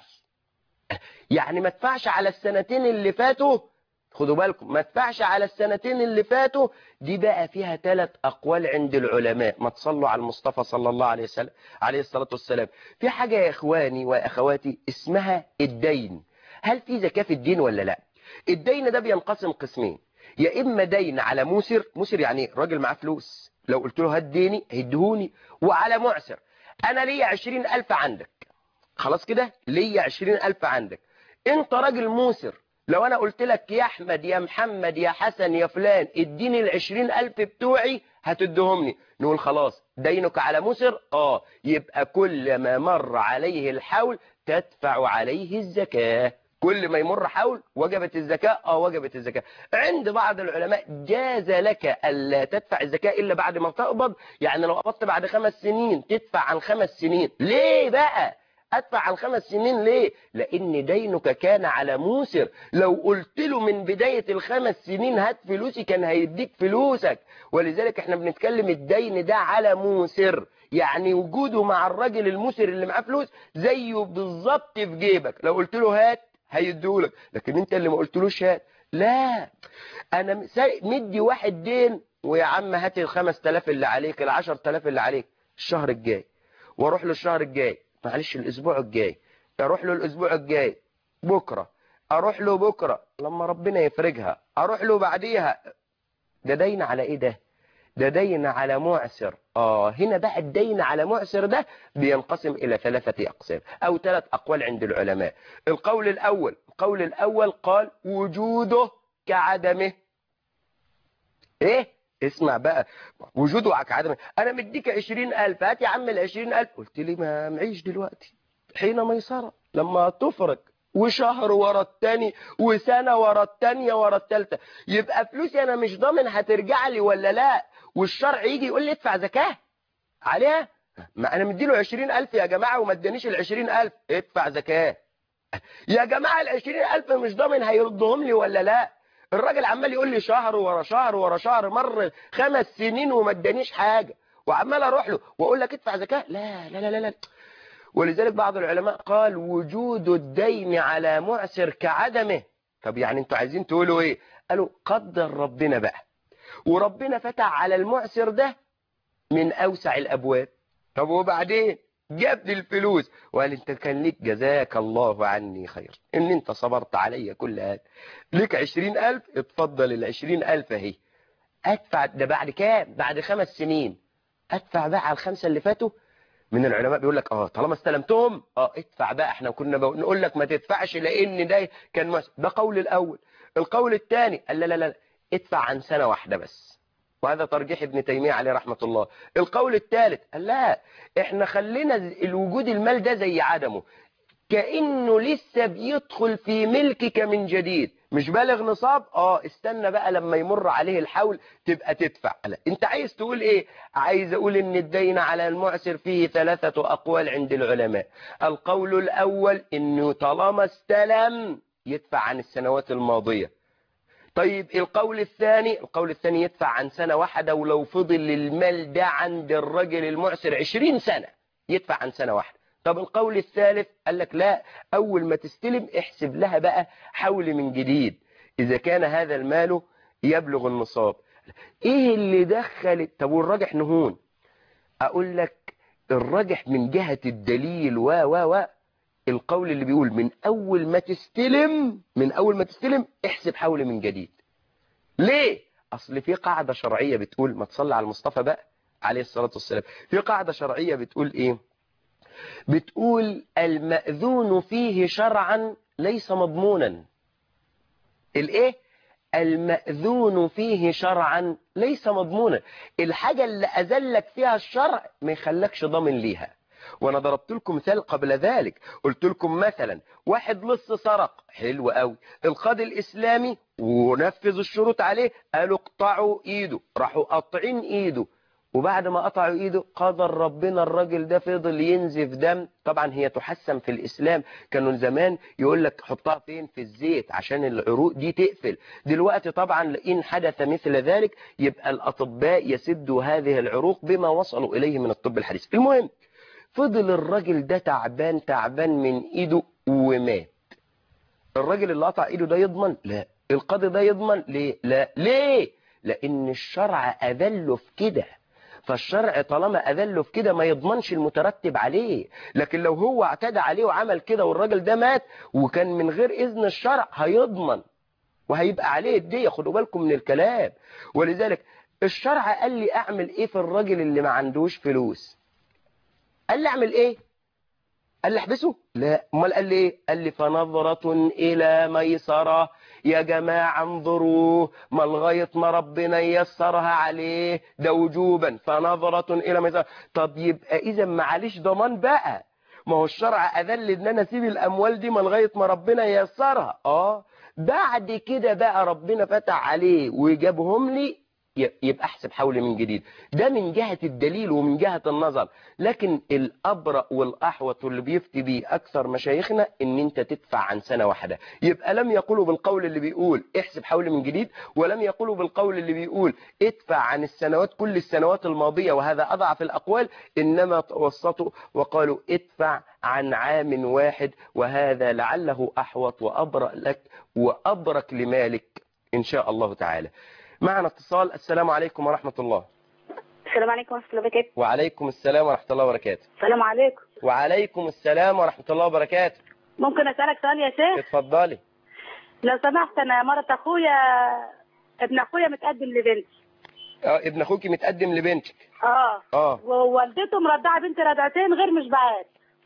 S1: يعني ما ادفعش على السنتين اللي فاتوا خدوا بالكم ما ادفعش على السنتين اللي فاتوا دي بقى فيها ثلاث أقوال عند العلماء ما تصلوا على المصطفى صلى الله عليه وسلم عليه الصلاة والسلام في حاجة يا إخواني وأخواتي اسمها الدين هل في زكاة في الدين ولا لا الدين ده بينقسم قسمين يا إما دين على موسر موسر يعني راجل معاه فلوس لو قلت له هات ديني هيدهوني وعلى معسر أنا ليا عشرين ألف عندك خلاص كده ليا عشرين ألف عندك انت راجل موسر لو انا قلت لك يا احمد يا محمد يا حسن يا فلان اديني العشرين الف بتوعي هتدهم لي نقول خلاص دينك على مسر اه يبقى كل ما مر عليه الحول تدفع عليه الزكاة كل ما يمر حول وجبت الزكاة اه وجبت الزكاة عند بعض العلماء جاز لك الا تدفع الزكاة الا بعد ما تقبض يعني لو قبضت بعد خمس سنين تدفع عن خمس سنين ليه بقى ادفع عن خمس سنين ليه لان دينك كان على موسر لو قلت له من بداية الخمس سنين هات فلوسي كان هيديك فلوسك ولذلك احنا بنتكلم الدين ده على موسر يعني وجوده مع الراجل الموسر اللي معاه فلوس زيه بالظبط في جيبك لو قلت له هات هيديهولك لكن انت اللي ما قلتلوش هات لا انا مدي واحد دين ويا عم هات ال 5000 اللي عليك ال 10000 اللي عليك الشهر الجاي واروح له الشهر الجاي معلش الاسبوع الجاي اروح له الاسبوع الجاي بكرة اروح له بكرة لما ربنا يفرجها اروح له بعديها ده دين على ايه ده ده دين على معسر اه هنا بقى الدين على معسر ده بينقسم الى ثلاثة اقسام او ثلاث اقوال عند العلماء القول الاول القول الاول قال وجوده كعدمه ايه اسمع بقى وجودك عدم انا مديك 20000 هات يا عم ال 20000 قلت لي ما معيش دلوقتي حين ميسره لما تفرج وشهر ورا التاني وسنة ورا التانية ورا التالتة يبقى فلوسي انا مش ضامن هترجع لي ولا لا والشرع يجي يقول لي ادفع زكاة عليها ما انا مديله 20000 يا جماعة وما ادانيش ال 20000 ادفع زكاة يا جماعة ال 20000 مش ضامن هيردهم لي ولا لا الراجل عمال يقول لي شهر ورا شهر ورا شهر مر خمس سنين وما ادانيش حاجة وعمال اروح له واقول لك ادفع زكاة لا لا لا لا, لا. ولذلك بعض العلماء قال وجود الدين على معسر كعدمه طب يعني انتوا عايزين تقولوا ايه قالوا قدر ربنا بقى وربنا فتح على المعسر ده من اوسع الابواب طب وبعدين جاب لي الفلوس وقال انت كان ليك جزاك الله عني خير ان انت صبرت عليا كل هذا ليك عشرين الف اتفضل العشرين الف اهي ادفع ده بعد كام بعد خمس سنين ادفع بقى على الخمسة اللي فاتوا من العلماء بيقول لك اه طالما استلمتهم اه ادفع بقى احنا كنا بنقول لك ما تدفعش لان ده كان مس... ده قول الاول القول الثاني قال لا لا لا ادفع عن سنة واحدة بس وهذا ترجيح ابن تيمية عليه رحمة الله القول الثالث قال لا احنا خلينا الوجود المال ده زي عدمه كأنه لسه بيدخل في ملكك من جديد مش بالغ نصاب اه استنى بقى لما يمر عليه الحول تبقى تدفع لا. انت عايز تقول ايه عايز اقول ان الدين على المعسر فيه ثلاثة اقوال عند العلماء القول الاول انه طالما استلم يدفع عن السنوات الماضية طيب القول الثاني القول الثاني يدفع عن سنة واحدة ولو فضل المال ده عند الرجل المعسر عشرين سنة يدفع عن سنة واحدة طب القول الثالث قال لك لا أول ما تستلم احسب لها بقى حول من جديد إذا كان هذا المال يبلغ النصاب إيه اللي دخل طب والراجح نهون أقول لك الراجح من جهة الدليل و و و القول اللي بيقول من أول ما تستلم من أول ما تستلم احسب حول من جديد ليه أصل في قاعدة شرعية بتقول ما تصلي على المصطفى بقى عليه الصلاة والسلام في قاعدة شرعية بتقول إيه بتقول المأذون فيه شرعا ليس مضمونا الايه المأذون فيه شرعا ليس مضمونا الحاجة اللي أذلك فيها الشرع ما يخلكش ضامن ليها وانا ضربت لكم مثال قبل ذلك قلت لكم مثلا واحد لص سرق حلو قوي القاضي الاسلامي ونفذ الشروط عليه قالوا اقطعوا ايده راحوا قاطعين ايده وبعد ما قطعوا ايده قدر ربنا الراجل ده فضل ينزف دم طبعا هي تحسن في الاسلام كانوا زمان يقول لك حطها فين في الزيت عشان العروق دي تقفل دلوقتي طبعا ان حدث مثل ذلك يبقى الاطباء يسدوا هذه العروق بما وصلوا اليه من الطب الحديث المهم فضل الراجل ده تعبان تعبان من ايده ومات الراجل اللي قطع ايده ده يضمن لا القاضي ده يضمن ليه لا ليه لان الشرع اذله في كده فالشرع طالما أذله في كده ما يضمنش المترتب عليه لكن لو هو اعتدى عليه وعمل كده والراجل ده مات وكان من غير إذن الشرع هيضمن وهيبقى عليه الدية خدوا بالكم من الكلام ولذلك الشرع قال لي أعمل إيه في الراجل اللي ما عندوش فلوس قال لي أعمل إيه قال لي احبسه لا امال قال لي ايه قال لي فنظرة الى ميسرة يا جماعة انظروا ما لغاية ما ربنا ييسرها عليه ده وجوبا فنظرة الى ميسرة طب يبقى اذا معلش ضمان بقى ما هو الشرع اذل ان انا اسيب الاموال دي ما لغاية ما ربنا ييسرها اه بعد كده بقى ربنا فتح عليه وجابهم لي يبقى احسب حول من جديد ده من جهة الدليل ومن جهة النظر لكن الأبرأ والأحوط واللي بيفتي بيه أكثر مشايخنا إن أنت تدفع عن سنة واحدة يبقى لم يقولوا بالقول اللي بيقول احسب حول من جديد ولم يقولوا بالقول اللي بيقول ادفع عن السنوات كل السنوات الماضية وهذا أضعف الأقوال إنما توسطوا وقالوا ادفع عن عام واحد وهذا لعله أحوط وأبرأ لك وأبرك لمالك إن شاء الله تعالى معنا اتصال السلام عليكم ورحمة الله
S4: السلام عليكم ورحمة الله وبركاته
S1: وعليكم السلام ورحمة الله وبركاته
S4: السلام عليكم
S1: وعليكم السلام ورحمة الله وبركاته
S4: ممكن أسألك سؤال يا شيخ
S1: اتفضلي
S4: لو سمحت أنا مرة أخويا ابن أخويا متقدم لبنتي
S1: اه ابن اخوكي متقدم لبنتك
S4: اه
S1: اه
S4: ووالدته مرضعة بنتي رضعتين غير مشبعات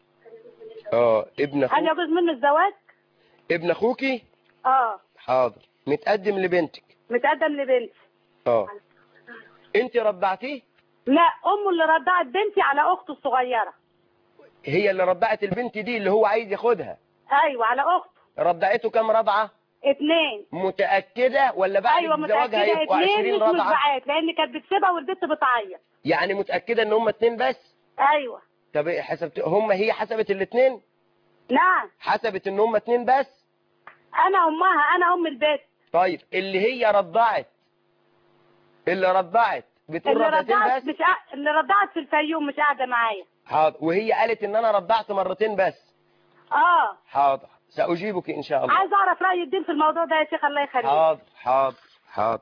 S1: اه ابن
S4: هل
S1: اخوك
S4: يجوز منه الزواج؟
S1: ابن اخوكي
S4: اه
S1: حاضر متقدم لبنتك
S4: متقدم لبنتي
S1: اه انت رضعتيه
S4: لا امه اللي رضعت بنتي على اخته الصغيره
S1: هي اللي رضعت البنت دي اللي هو عايز ياخدها
S4: ايوه على اخته
S1: رضعته كام رضعة
S4: اتنين
S1: متأكدة ولا بعد
S4: ايوه
S1: الزواج
S4: متاكده
S1: هيبقوا
S4: اتنين
S1: 20
S4: مش
S1: رضعة
S4: مشبعات لان كانت بتسيبها والبنت بتعيط
S1: يعني متأكدة ان هم اتنين بس
S4: ايوه
S1: طب إيه حسبت هم هي حسبت الاتنين
S4: نعم
S1: حسبت ان هم اتنين بس
S4: انا امها انا ام البيت
S1: طيب اللي هي رضعت اللي رضعت بتقول
S4: اللي
S1: رضعتين
S4: رضعت
S1: بس
S4: مش قا- اللي رضعت في الفيوم مش قاعده معايا
S1: حاضر وهي قالت ان انا رضعت مرتين بس
S4: اه
S1: حاضر سأجيبك ان شاء الله
S4: عايز اعرف راي الدين في الموضوع ده يا شيخ الله يخليك
S1: حاضر حاضر حاضر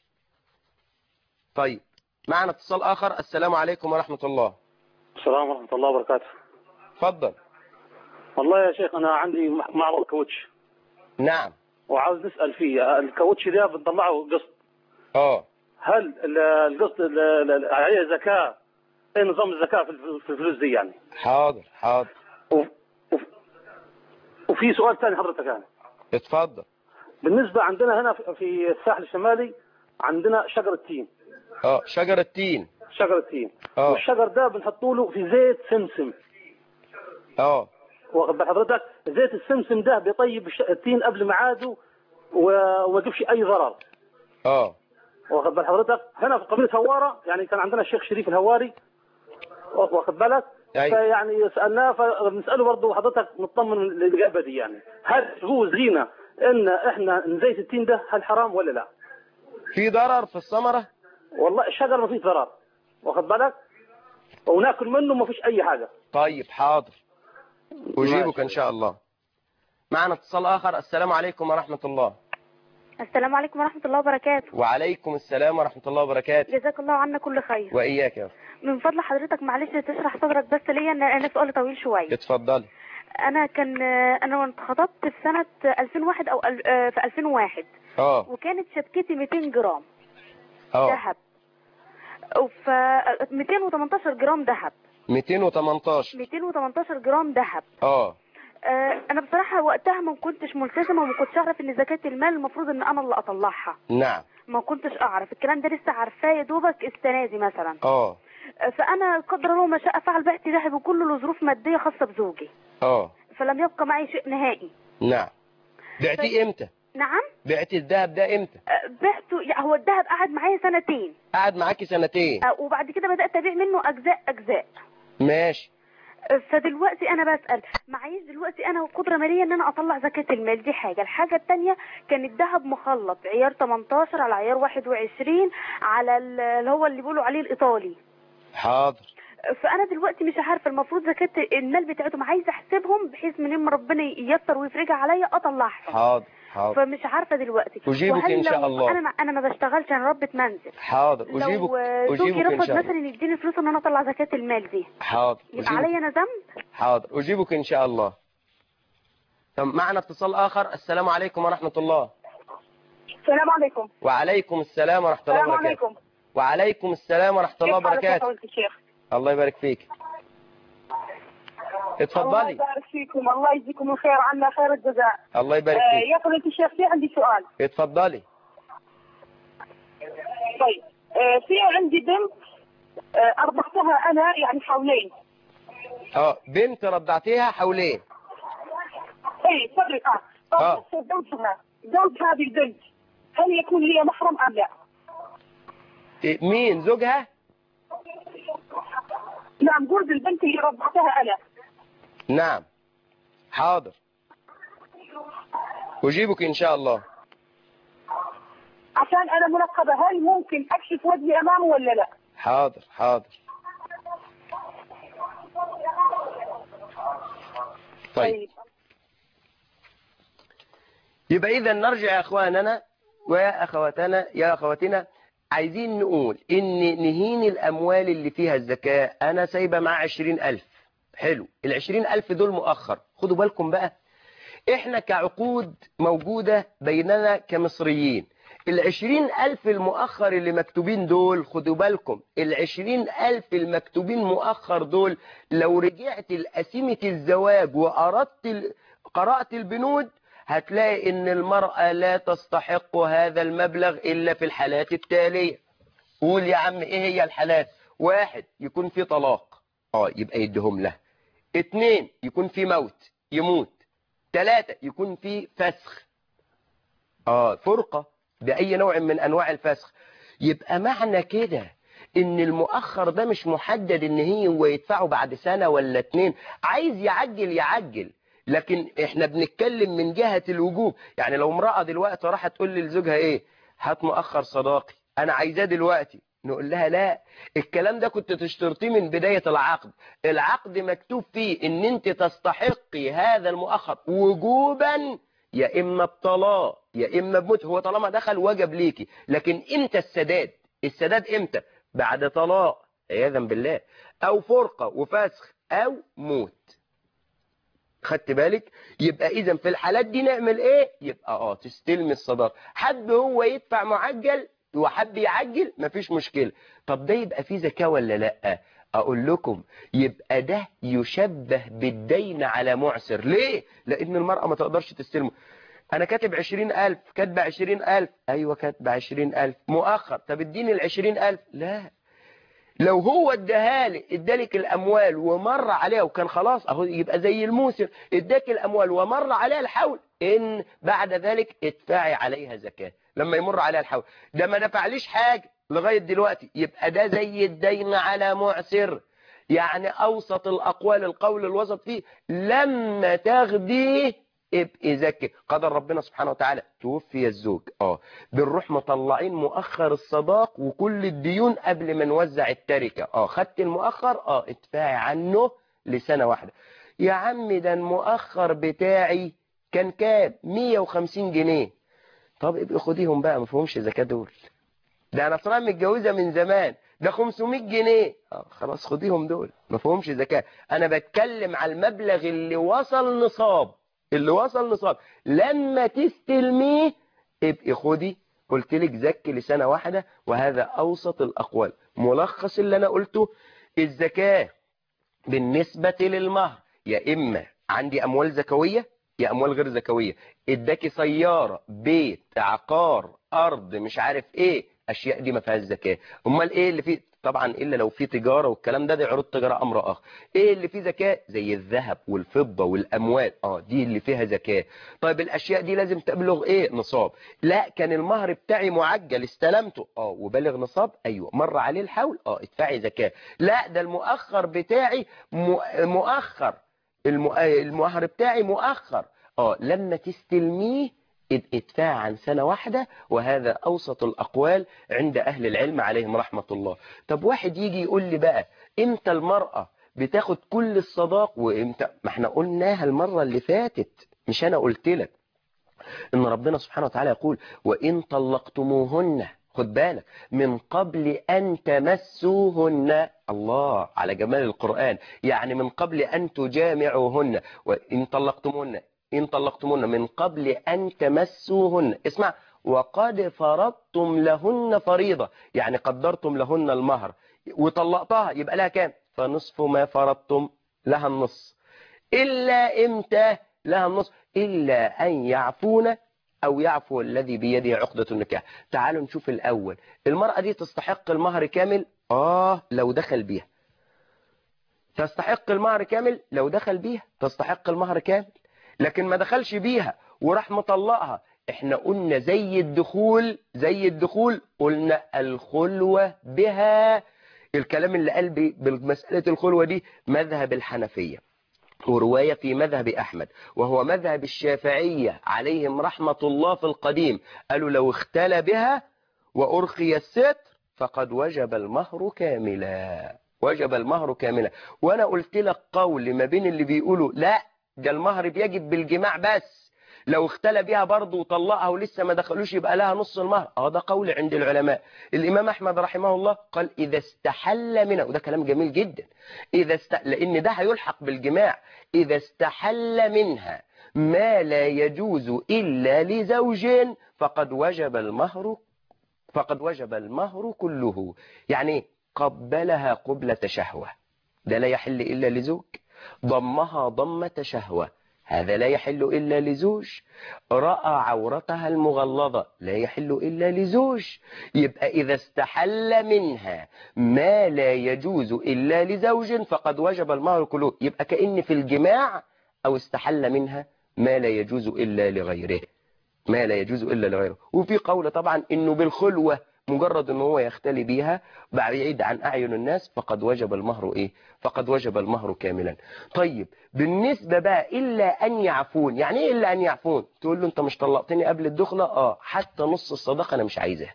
S1: طيب معنا اتصال اخر السلام عليكم ورحمة الله
S5: السلام ورحمة الله وبركاته
S1: اتفضل
S5: والله يا شيخ أنا عندي معرض كاوتش
S1: نعم
S5: وعاوز نسأل فيه الكاوتش ده بنطلعه قسط
S1: اه
S5: هل ال- القسط ال- ال- عليه زكاة ايه نظام الزكاة في الف- في الفلوس دي يعني
S1: حاضر حاضر
S5: و- وف- وفي سؤال ثاني حضرتك يعني
S1: اتفضل
S5: بالنسبة عندنا هنا في- في الساحل الشمالي عندنا شجر التين
S1: اه شجر التين
S5: شجر التين
S1: اه.
S5: والشجر ده بنحطوا له في زيت سمسم
S1: اه
S5: واخد بال حضرتك زيت السمسم ده بيطيب الش- التين قبل ميعاده و- وما يجيبش اي ضرر
S1: اه
S5: واخد بال حضرتك هنا في قبيله هواره يعني كان عندنا الشيخ شريف الهواري واخد بالك
S1: أيوة.
S5: فيعني سالناه فبنساله برضه حضرتك نطمن الاجابه دي يعني هل يجوز لينا ان احنا نزيت التين ده هل حرام ولا لا؟
S1: في ضرر في الثمرة
S5: والله الشجر ما فيش ضرر واخد بالك وناكل منه ما فيش اي حاجه
S1: طيب حاضر أجيبك إن شاء الله معنا اتصال آخر السلام عليكم ورحمة الله
S6: السلام عليكم ورحمة الله وبركاته
S1: وعليكم السلام ورحمة الله وبركاته
S6: جزاك الله عنا كل خير
S1: وإياك يا أخي.
S6: من فضل حضرتك معلش تشرح صدرك بس ليا ان انا سؤال طويل شوية
S1: اتفضلي
S6: انا كان انا كنت خطبت في سنة 2001 او ال- آه، في 2001
S1: اه
S6: وكانت شبكتي 200 جرام
S1: اه
S6: ذهب ف 218 جرام ذهب
S1: 218
S6: 218 جرام ذهب
S1: اه
S6: آه، انا بصراحة وقتها ما كنتش ملتزمة وما كنتش اعرف ان زكاة المال المفروض ان انا اللي اطلعها
S1: نعم
S6: ما كنتش اعرف الكلام ده لسه عارفاه يا دوبك السنة دي مثلا
S1: اه
S6: فانا قدر الله ما شاء فعل بعت ذهبي كله لظروف ماديه خاصه بزوجي
S1: اه
S6: فلم يبقى معي شيء نهائي
S1: نعم بعتيه امتى
S6: نعم
S1: بعتي الذهب ده امتى
S6: أه، بعته يعني هو الذهب قعد معايا سنتين
S1: قعد معاكي سنتين
S6: أه، وبعد كده بدات ابيع منه اجزاء اجزاء
S1: ماشي
S6: أه، فدلوقتي انا بسال معيش دلوقتي انا قدره ماليه ان انا اطلع زكاه المال دي حاجه الحاجه الثانيه كان الذهب مخلط عيار 18 على عيار 21 على ال- اللي هو اللي بيقولوا عليه الايطالي
S1: حاضر
S6: فانا دلوقتي مش عارفه المفروض زكاه المال بتاعتهم عايزه احسبهم بحيث من ما ربنا ييسر ويفرجها عليا اطلعهم
S1: حاضر حاضر
S6: فمش عارفه دلوقتي
S1: أجيبك
S6: وهل
S1: إن شاء
S6: لو
S1: الله.
S6: انا ما انا ما بشتغلش انا ربة منزل
S1: حاضر
S6: لو
S1: أجيبك
S6: آه، زوجي
S1: أجيبك إن
S6: رفض
S1: شاء الله
S6: مثلا يديني فلوس ان انا اطلع زكاه المال دي
S1: حاضر
S6: يبقى عليا
S1: أجيبك
S6: انا ذنب
S1: حاضر أجيبك إن شاء الله طب معنا اتصال آخر السلام عليكم ورحمة الله
S4: السلام عليكم
S1: وعليكم السلام ورحمة الله
S4: السلام
S1: وبركاته
S4: عليكم
S1: وعليكم السلام ورحمة الله
S4: كيف حالك يا
S1: وبركاته
S4: فضيلة الشيخ
S1: الله يبارك فيك
S4: الله
S1: اتفضلي
S4: يبارك فيكم الله يجزيكم الخير عنا خير الجزاء
S1: الله يبارك
S4: آه،
S1: فيك
S4: يا فضيلة الشيخ في عندي سؤال
S1: اتفضلي
S4: طيب آه، في عندي بنت آه، أرضعتها أنا يعني حولين
S1: اه بنت رضعتيها حولين
S4: اي صدري اه
S1: آه.
S4: طب زوجها زوج هذه البنت هل يكون لي محرم ام لا؟
S1: إيه، مين زوجها
S4: نعم جوز البنت اللي رضعتها انا
S1: نعم حاضر أجيبك إن شاء الله
S4: عشان انا منقبه هل ممكن اكشف وجهي امامه ولا لا؟
S1: حاضر حاضر طيب يبقى إذا نرجع يا أخواننا ويا أخواتنا يا أخواتنا عايزين نقول إن نهين الأموال اللي فيها الزكاة أنا سايبة مع عشرين ألف حلو العشرين ألف دول مؤخر خدوا بالكم بقى إحنا كعقود موجودة بيننا كمصريين العشرين ألف المؤخر اللي مكتوبين دول خدوا بالكم العشرين ألف المكتوبين مؤخر دول لو رجعت لقسيمة الزواج وأردت ال... قرأت البنود هتلاقي ان المرأة لا تستحق هذا المبلغ الا في الحالات التالية قول يا عم ايه هي الحالات واحد يكون في طلاق اه يبقى يديهم له اتنين يكون في موت يموت تلاتة يكون في فسخ اه فرقة بأي نوع من أنواع الفسخ يبقى معنى كده ان المؤخر ده مش محدد ان هي هو يدفعه بعد سنة ولا اتنين عايز يعجل يعجل لكن احنا بنتكلم من جهة الوجوب يعني لو امرأة دلوقتي راحت تقول لزوجها ايه هات مؤخر صداقي انا عايزاه دلوقتي نقول لها لا الكلام ده كنت تشترطيه من بداية العقد العقد مكتوب فيه ان انت تستحقي هذا المؤخر وجوبا يا اما بطلاق يا اما بموت هو طالما دخل وجب ليكي لكن امتى السداد السداد امتى بعد طلاق عياذا بالله او فرقة وفسخ او موت خدت بالك يبقى اذا في الحالات دي نعمل ايه يبقى اه تستلم الصداق حد هو يدفع معجل وحب يعجل مفيش مشكلة طب ده يبقى فيه زكاة ولا لا اقول لكم يبقى ده يشبه بالدين على معسر ليه لان المرأة ما تقدرش تستلمه انا كاتب عشرين الف كاتبة عشرين الف ايوه كاتبة عشرين الف مؤخر طب اديني العشرين الف لا لو هو اداهالي ادالك الاموال ومر عليها وكان خلاص اهو يبقى زي الموسر اداك الاموال ومر عليها الحول ان بعد ذلك ادفعي عليها زكاة لما يمر عليها الحول ده ما دفعليش حاجة لغاية دلوقتي يبقى ده زي الدين على معسر يعني اوسط الاقوال القول الوسط فيه لما تاخديه ابقي زكي قدر ربنا سبحانه وتعالى توفي الزوج اه بنروح مطلعين مؤخر الصداق وكل الديون قبل ما نوزع التركة اه خدت المؤخر اه ادفعي عنه لسنة واحدة يا عم ده المؤخر بتاعي كان كام 150 جنيه طب ابقي خديهم بقى ما فيهمش زكاة دول ده انا اصلا متجوزة من زمان ده 500 جنيه اه خلاص خديهم دول ما فيهمش زكاة انا بتكلم على المبلغ اللي وصل نصاب اللي وصل نصاب لما تستلميه ابقي خدي قلت لك زكي لسنة واحدة وهذا أوسط الأقوال ملخص اللي أنا قلته الزكاة بالنسبة للمهر يا إما عندي أموال زكوية يا أموال غير زكوية اداكي سيارة بيت عقار أرض مش عارف إيه أشياء دي ما فيهاش زكاة أمال إيه اللي فيه طبعا إلا لو في تجارة والكلام ده دي عروض تجارة أمر آخر إيه اللي فيه زكاة زي الذهب والفضة والأموال آه دي اللي فيها زكاة طيب الأشياء دي لازم تبلغ إيه نصاب لا كان المهر بتاعي معجل استلمته آه وبلغ نصاب أيوة مر عليه الحول آه ادفعي زكاة لا ده المؤخر بتاعي مؤخر المؤخر بتاعي مؤخر آه لما تستلميه ادفاع عن سنة واحدة وهذا أوسط الأقوال عند أهل العلم عليهم رحمة الله طب واحد يجي يقول لي بقى إمتى المرأة بتاخد كل الصداق وإمتى ما احنا قلناها المرة اللي فاتت مش أنا قلت لك إن ربنا سبحانه وتعالى يقول وإن طلقتموهن خد بالك من قبل أن تمسوهن الله على جمال القرآن يعني من قبل أن تجامعوهن وإن طلقتموهن إن طلقتموهن من قبل أن تمسوهن اسمع وقد فرضتم لهن فريضة يعني قدرتم لهن المهر وطلقتها يبقى لها كام فنصف ما فرضتم لها النص إلا إمتى لها النص إلا أن يعفون أو يعفو الذي بيده عقدة النكاح تعالوا نشوف الأول المرأة دي تستحق المهر كامل آه لو دخل بيها تستحق المهر كامل لو دخل بيها تستحق المهر كامل لكن ما دخلش بيها وراح مطلقها احنا قلنا زي الدخول زي الدخول قلنا الخلوة بها الكلام اللي قال بالمسألة الخلوة دي مذهب الحنفية ورواية في مذهب أحمد وهو مذهب الشافعية عليهم رحمة الله في القديم قالوا لو اختلى بها وأرخي الستر فقد وجب المهر كاملا وجب المهر كاملا وأنا قلت لك قول ما بين اللي بيقولوا لا ده المهر بيجب بالجماع بس لو اختلى بيها برضه وطلقها ولسه ما دخلوش يبقى لها نص المهر اه ده قول عند العلماء الإمام أحمد رحمه الله قال إذا استحل منها وده كلام جميل جدا إذا است... لأن ده هيلحق بالجماع إذا استحل منها ما لا يجوز إلا لزوج فقد وجب المهر فقد وجب المهر كله يعني قبلها قبلة شهوة ده لا يحل إلا لزوج ضمها ضمة شهوة هذا لا يحل إلا لزوج رأى عورتها المغلظة لا يحل إلا لزوج يبقى إذا استحل منها ما لا يجوز إلا لزوج فقد وجب المهر كله يبقى كأن في الجماع أو استحل منها ما لا يجوز إلا لغيره ما لا يجوز إلا لغيره وفي قول طبعا إنه بالخلوة مجرد ان هو يختلي بيها بعيد عن اعين الناس فقد وجب المهر ايه فقد وجب المهر كاملا طيب بالنسبة بقى الا ان يعفون يعني ايه الا ان يعفون تقول له انت مش طلقتني قبل الدخلة اه حتى نص الصداقة انا مش عايزها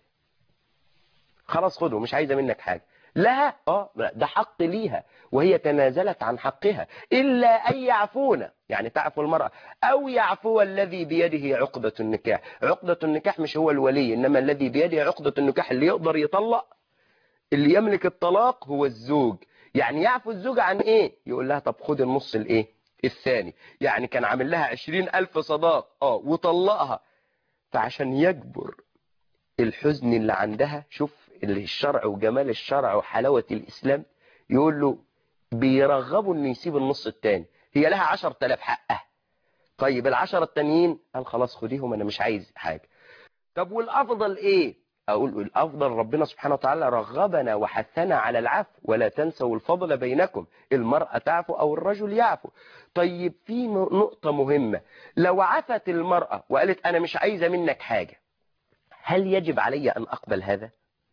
S1: خلاص خده مش عايزة منك حاجة لها اه ده حق ليها وهي تنازلت عن حقها إلا أن يعفون يعني تعفو المرأة أو يعفو الذي بيده عقدة النكاح عقدة النكاح مش هو الولي إنما الذي بيده عقدة النكاح اللي يقدر يطلق اللي يملك الطلاق هو الزوج يعني يعفو الزوج عن إيه يقول لها طب خد النص الإيه الثاني يعني كان عامل لها عشرين ألف صداق اه وطلقها فعشان يجبر الحزن اللي عندها شوف الشرع وجمال الشرع وحلاوة الإسلام يقول له بيرغبوا انه يسيب النص التاني هي لها عشر تلاف حقها طيب العشرة التانيين قال خلاص خديهم انا مش عايز حاجة طب والافضل ايه اقول الافضل ربنا سبحانه وتعالى رغبنا وحثنا على العفو ولا تنسوا الفضل بينكم المرأة تعفو او الرجل يعفو طيب في نقطة مهمة لو عفت المرأة وقالت انا مش عايزة منك حاجة هل يجب علي ان اقبل هذا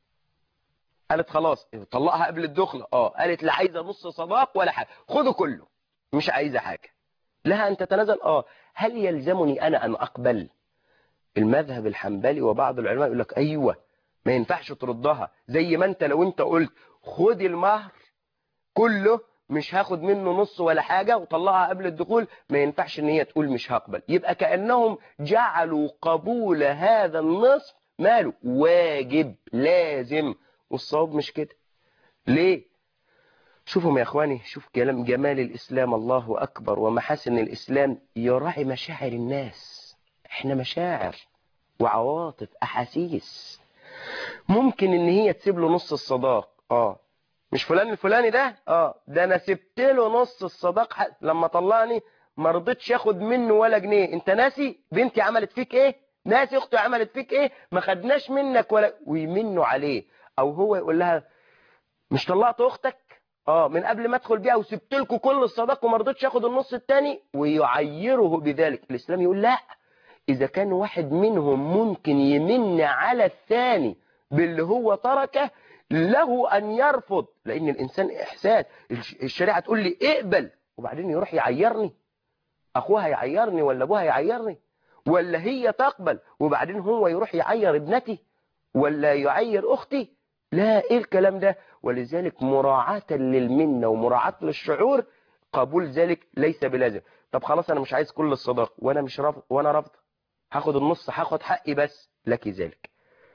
S1: قالت خلاص طلقها قبل الدخلة اه قالت لا عايزة نص صداق ولا حاجة خده كله مش عايزة حاجة لها أن تتنازل اه هل يلزمني أنا أن أقبل المذهب الحنبلي وبعض العلماء يقول لك أيوة ما ينفعش تردها زي ما أنت لو أنت قلت خد المهر كله مش هاخد منه نص ولا حاجة وطلعها قبل الدخول ما ينفعش ان هي تقول مش هقبل يبقى كأنهم جعلوا قبول هذا النصف ماله واجب لازم والصواب مش كده ليه شوفوا يا اخواني شوف كلام جمال الاسلام الله اكبر ومحاسن الاسلام يراعي مشاعر الناس احنا مشاعر وعواطف احاسيس ممكن ان هي تسيب له نص الصداق اه مش فلان الفلاني ده اه ده انا سبت له نص الصداق حق. لما طلعني ما رضيتش اخد منه ولا جنيه انت ناسي بنتي عملت فيك ايه ناسي اختي عملت فيك ايه ما خدناش منك ولا ويمنوا عليه او هو يقول لها مش طلعت اختك اه من قبل ما ادخل بيها وسبت لكم كل الصداق وما رضيتش اخد النص الثاني ويعيره بذلك الاسلام يقول لا اذا كان واحد منهم ممكن يمن على الثاني باللي هو تركه له ان يرفض لان الانسان احساس الشريعه تقول لي اقبل وبعدين يروح يعيرني اخوها يعيرني ولا ابوها يعيرني ولا هي تقبل وبعدين هو يروح يعير ابنتي ولا يعير أختي لا إيه الكلام ده ولذلك مراعاة للمنة ومراعاة للشعور قبول ذلك ليس بلازم طب خلاص أنا مش عايز كل الصداق وأنا مش رافض وأنا رافض هاخد النص هاخد حقي بس لك ذلك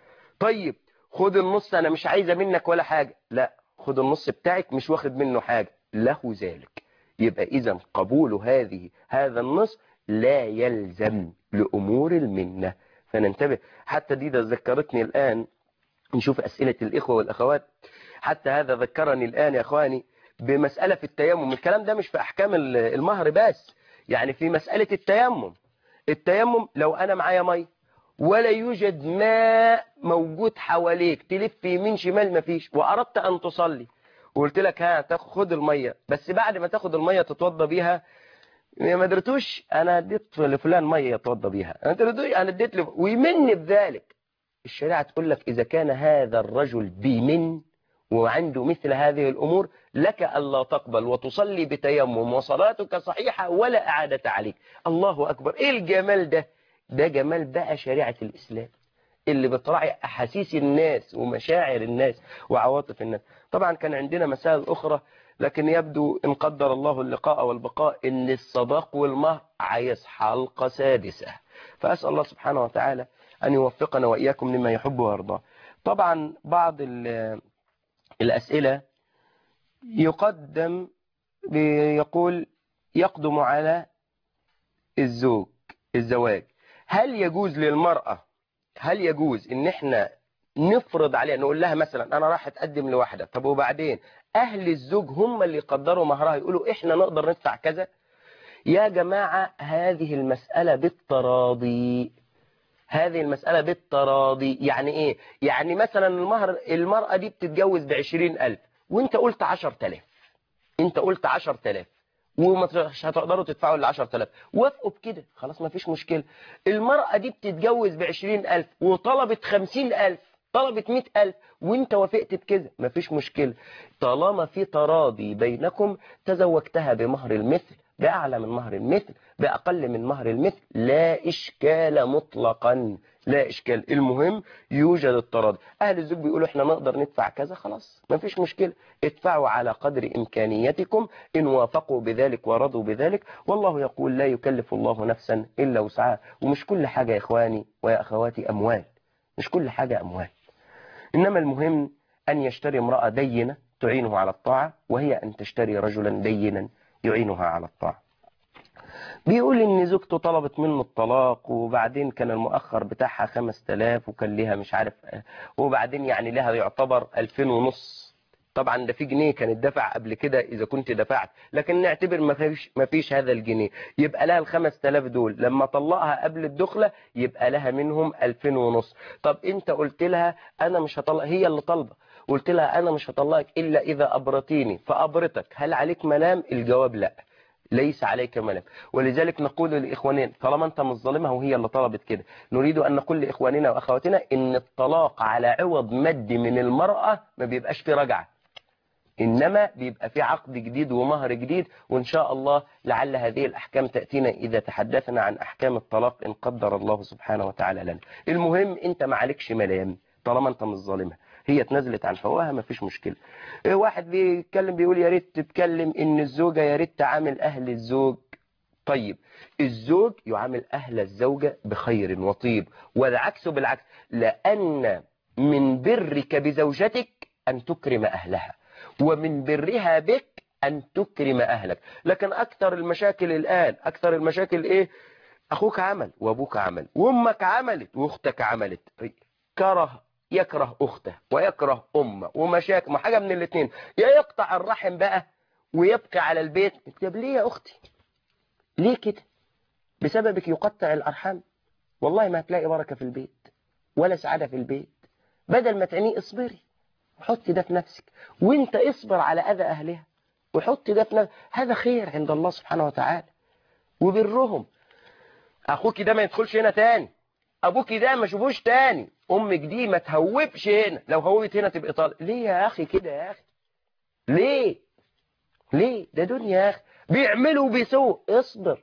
S1: طيب خد النص أنا مش عايزة منك ولا حاجة لا خد النص بتاعك مش واخد منه حاجة له ذلك يبقى إذا قبول هذه هذا النص لا يلزم لأمور المنة فننتبه حتى دي ده ذكرتني الآن نشوف أسئلة الإخوة والأخوات حتى هذا ذكرني الآن يا أخواني بمسألة في التيمم الكلام ده مش في أحكام المهر بس يعني في مسألة التيمم التيمم لو أنا معايا مي ولا يوجد ماء موجود حواليك تلف يمين شمال مفيش وأردت أن تصلي وقلت لك ها تاخد المية بس بعد ما تاخد المية تتوضى بيها ما درتوش انا اديت لفلان ميه يتوضى بيها انا درتوش انا اديت له ويمن بذلك الشريعه تقول لك اذا كان هذا الرجل بيمن وعنده مثل هذه الامور لك الا تقبل وتصلي بتيمم وصلاتك صحيحه ولا اعاده عليك الله اكبر ايه الجمال ده ده جمال بقى شريعه الاسلام اللي بتراعي احاسيس الناس ومشاعر الناس وعواطف الناس طبعا كان عندنا مسائل اخرى لكن يبدو إن قدر الله اللقاء والبقاء إن الصداق والمهر عايز حلقة سادسة فأسأل الله سبحانه وتعالى أن يوفقنا وإياكم لما يحب ويرضى طبعا بعض الأسئلة يقدم يقول يقدم على الزوج الزواج هل يجوز للمرأة هل يجوز ان احنا نفرض عليها نقول لها مثلا انا راح اتقدم لواحده طب وبعدين اهل الزوج هم اللي يقدروا مهرها يقولوا احنا نقدر ندفع كذا يا جماعة هذه المسألة بالتراضي هذه المسألة بالتراضي يعني ايه يعني مثلا المهر المرأة دي بتتجوز بعشرين ألف وانت قلت عشر تلاف انت قلت عشر تلاف ومش هتقدروا تدفعوا ال 10000 وافقوا بكده خلاص ما فيش مشكلة المرأة دي بتتجوز ب 20000 وطلبت 50000 طلبت 100000 وانت وافقت بكده ما فيش مشكلة طالما في تراضي بينكم تزوجتها بمهر المثل بأعلى من مهر المثل بأقل من مهر المثل لا إشكال مطلقا لا إشكال المهم يوجد التراضي أهل الزوج بيقولوا إحنا نقدر ندفع كذا خلاص ما فيش مشكلة ادفعوا على قدر إمكانيتكم إن وافقوا بذلك ورضوا بذلك والله يقول لا يكلف الله نفسا إلا وسعها ومش كل حاجة يا إخواني ويا أخواتي أموال مش كل حاجة أموال إنما المهم أن يشتري امرأة دينة تعينه على الطاعة وهي أن تشتري رجلا دينا يعينها على الطاعة بيقول ان زوجته طلبت منه الطلاق وبعدين كان المؤخر بتاعها 5000 وكان ليها مش عارف وبعدين يعني لها يعتبر 2000 ونص طبعا ده في جنيه كان اتدفع قبل كده اذا كنت دفعت لكن نعتبر ما فيش ما فيش هذا الجنيه يبقى لها ال 5000 دول لما طلقها قبل الدخله يبقى لها منهم 2000 ونص طب انت قلت لها انا مش هطلق هي اللي طالبه قلت لها انا مش هطلقك الا اذا ابرتيني فابرتك هل عليك ملام الجواب لا ليس عليك ملام ولذلك نقول لإخواننا طالما أنت مش ظالمها وهي اللي طلبت كده نريد أن نقول لإخواننا وأخواتنا إن الطلاق على عوض مادي من المرأة ما بيبقاش في رجعة إنما بيبقى في عقد جديد ومهر جديد وإن شاء الله لعل هذه الأحكام تأتينا إذا تحدثنا عن أحكام الطلاق إن قدر الله سبحانه وتعالى لنا المهم أنت ما عليكش ملام طالما أنت مش ظالمها هي اتنزلت عن حقوقها ما فيش مشكلة واحد بيتكلم بيقول يا ريت تتكلم ان الزوجة يا ريت تعامل اهل الزوج طيب الزوج يعامل اهل الزوجة بخير وطيب والعكس بالعكس لان من برك بزوجتك ان تكرم اهلها ومن برها بك ان تكرم اهلك لكن اكثر المشاكل الان اكثر المشاكل ايه اخوك عمل وابوك عمل وامك عملت واختك عملت كره يكره أخته ويكره أمه ومشاكل ما حاجة من الاثنين يا يقطع الرحم بقى ويبقى على البيت طب ليه يا أختي ليه كده بسببك يقطع الأرحام والله ما هتلاقي بركة في البيت ولا سعادة في البيت بدل ما تعنيه اصبري وحطي ده في نفسك وانت اصبر على أذى أهلها وحطي ده في نفسك هذا خير عند الله سبحانه وتعالى وبرهم أخوك ده ما يدخلش هنا تاني ابوك ده ما شوفوش تاني امك دي ما تهوبش هنا لو هوبت هنا تبقى طالق ليه يا اخي كده يا اخي ليه ليه ده دنيا يا اخي بيعملوا بسوء اصبر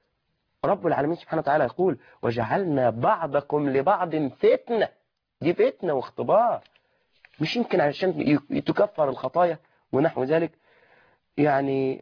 S1: رب العالمين سبحانه وتعالى يقول وجعلنا بعضكم لبعض فتنة دي فتنة واختبار مش يمكن علشان تكفر الخطايا ونحو ذلك يعني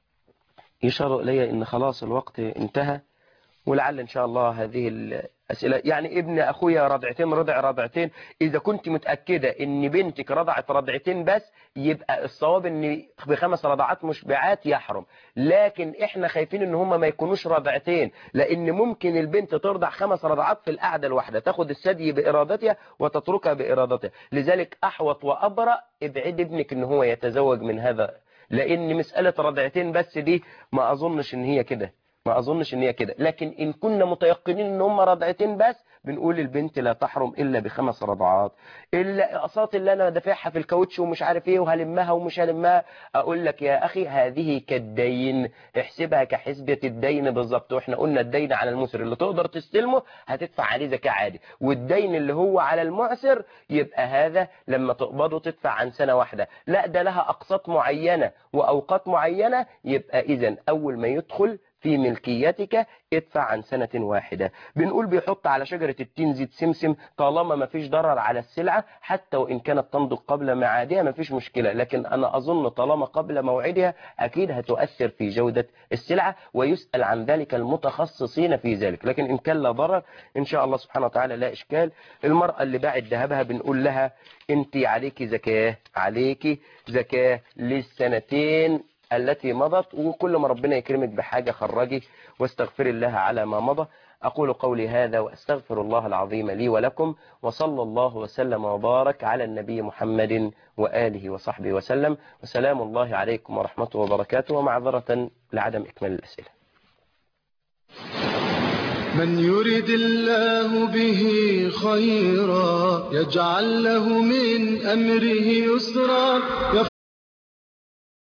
S1: يشار إلي ان خلاص الوقت انتهى ولعل ان شاء الله هذه الاسئله يعني ابن اخويا رضعتين رضع رضعتين اذا كنت متاكده ان بنتك رضعت رضعتين بس يبقى الصواب ان بخمس رضعات مشبعات يحرم لكن احنا خايفين ان هم ما يكونوش رضعتين لان ممكن البنت ترضع خمس رضعات في القعده الواحده تاخد الثدي بارادتها وتتركها بارادتها لذلك احوط وابرا ابعد ابنك ان هو يتزوج من هذا لان مساله رضعتين بس دي ما اظنش ان هي كده ما اظنش ان هي كده لكن ان كنا متيقنين ان هم رضعتين بس بنقول البنت لا تحرم الا بخمس رضعات الاقساط اللي انا دافعها في الكاوتش ومش عارف ايه وهلمها ومش هلمها اقول لك يا اخي هذه كالدين احسبها كحسبة الدين بالظبط واحنا قلنا الدين على المسر اللي تقدر تستلمه هتدفع عليه زكاة عادي والدين اللي هو على المعسر يبقى هذا لما تقبضه تدفع عن سنة واحدة لا ده لها اقساط معينة واوقات معينة يبقى اذا اول ما يدخل في ملكيتك ادفع عن سنة واحدة بنقول بيحط على شجرة التين زيت سمسم طالما ما فيش ضرر على السلعة حتى وإن كانت تنضج قبل ميعادها ما فيش مشكلة لكن أنا أظن طالما قبل موعدها أكيد هتؤثر في جودة السلعة ويسأل عن ذلك المتخصصين في ذلك لكن إن كان لا ضرر إن شاء الله سبحانه وتعالى لا إشكال المرأة اللي باعت ذهبها بنقول لها أنت عليك زكاة عليك زكاة للسنتين التي مضت وكل ما ربنا يكرمك بحاجة خرجي واستغفر الله على ما مضى أقول قولي هذا وأستغفر الله العظيم لي ولكم وصلى الله وسلم وبارك على النبي محمد وآله وصحبه وسلم وسلام الله عليكم ورحمته وبركاته ومعذرة لعدم إكمال الأسئلة
S7: من يرد الله به خيرا يجعل له من أمره يسرا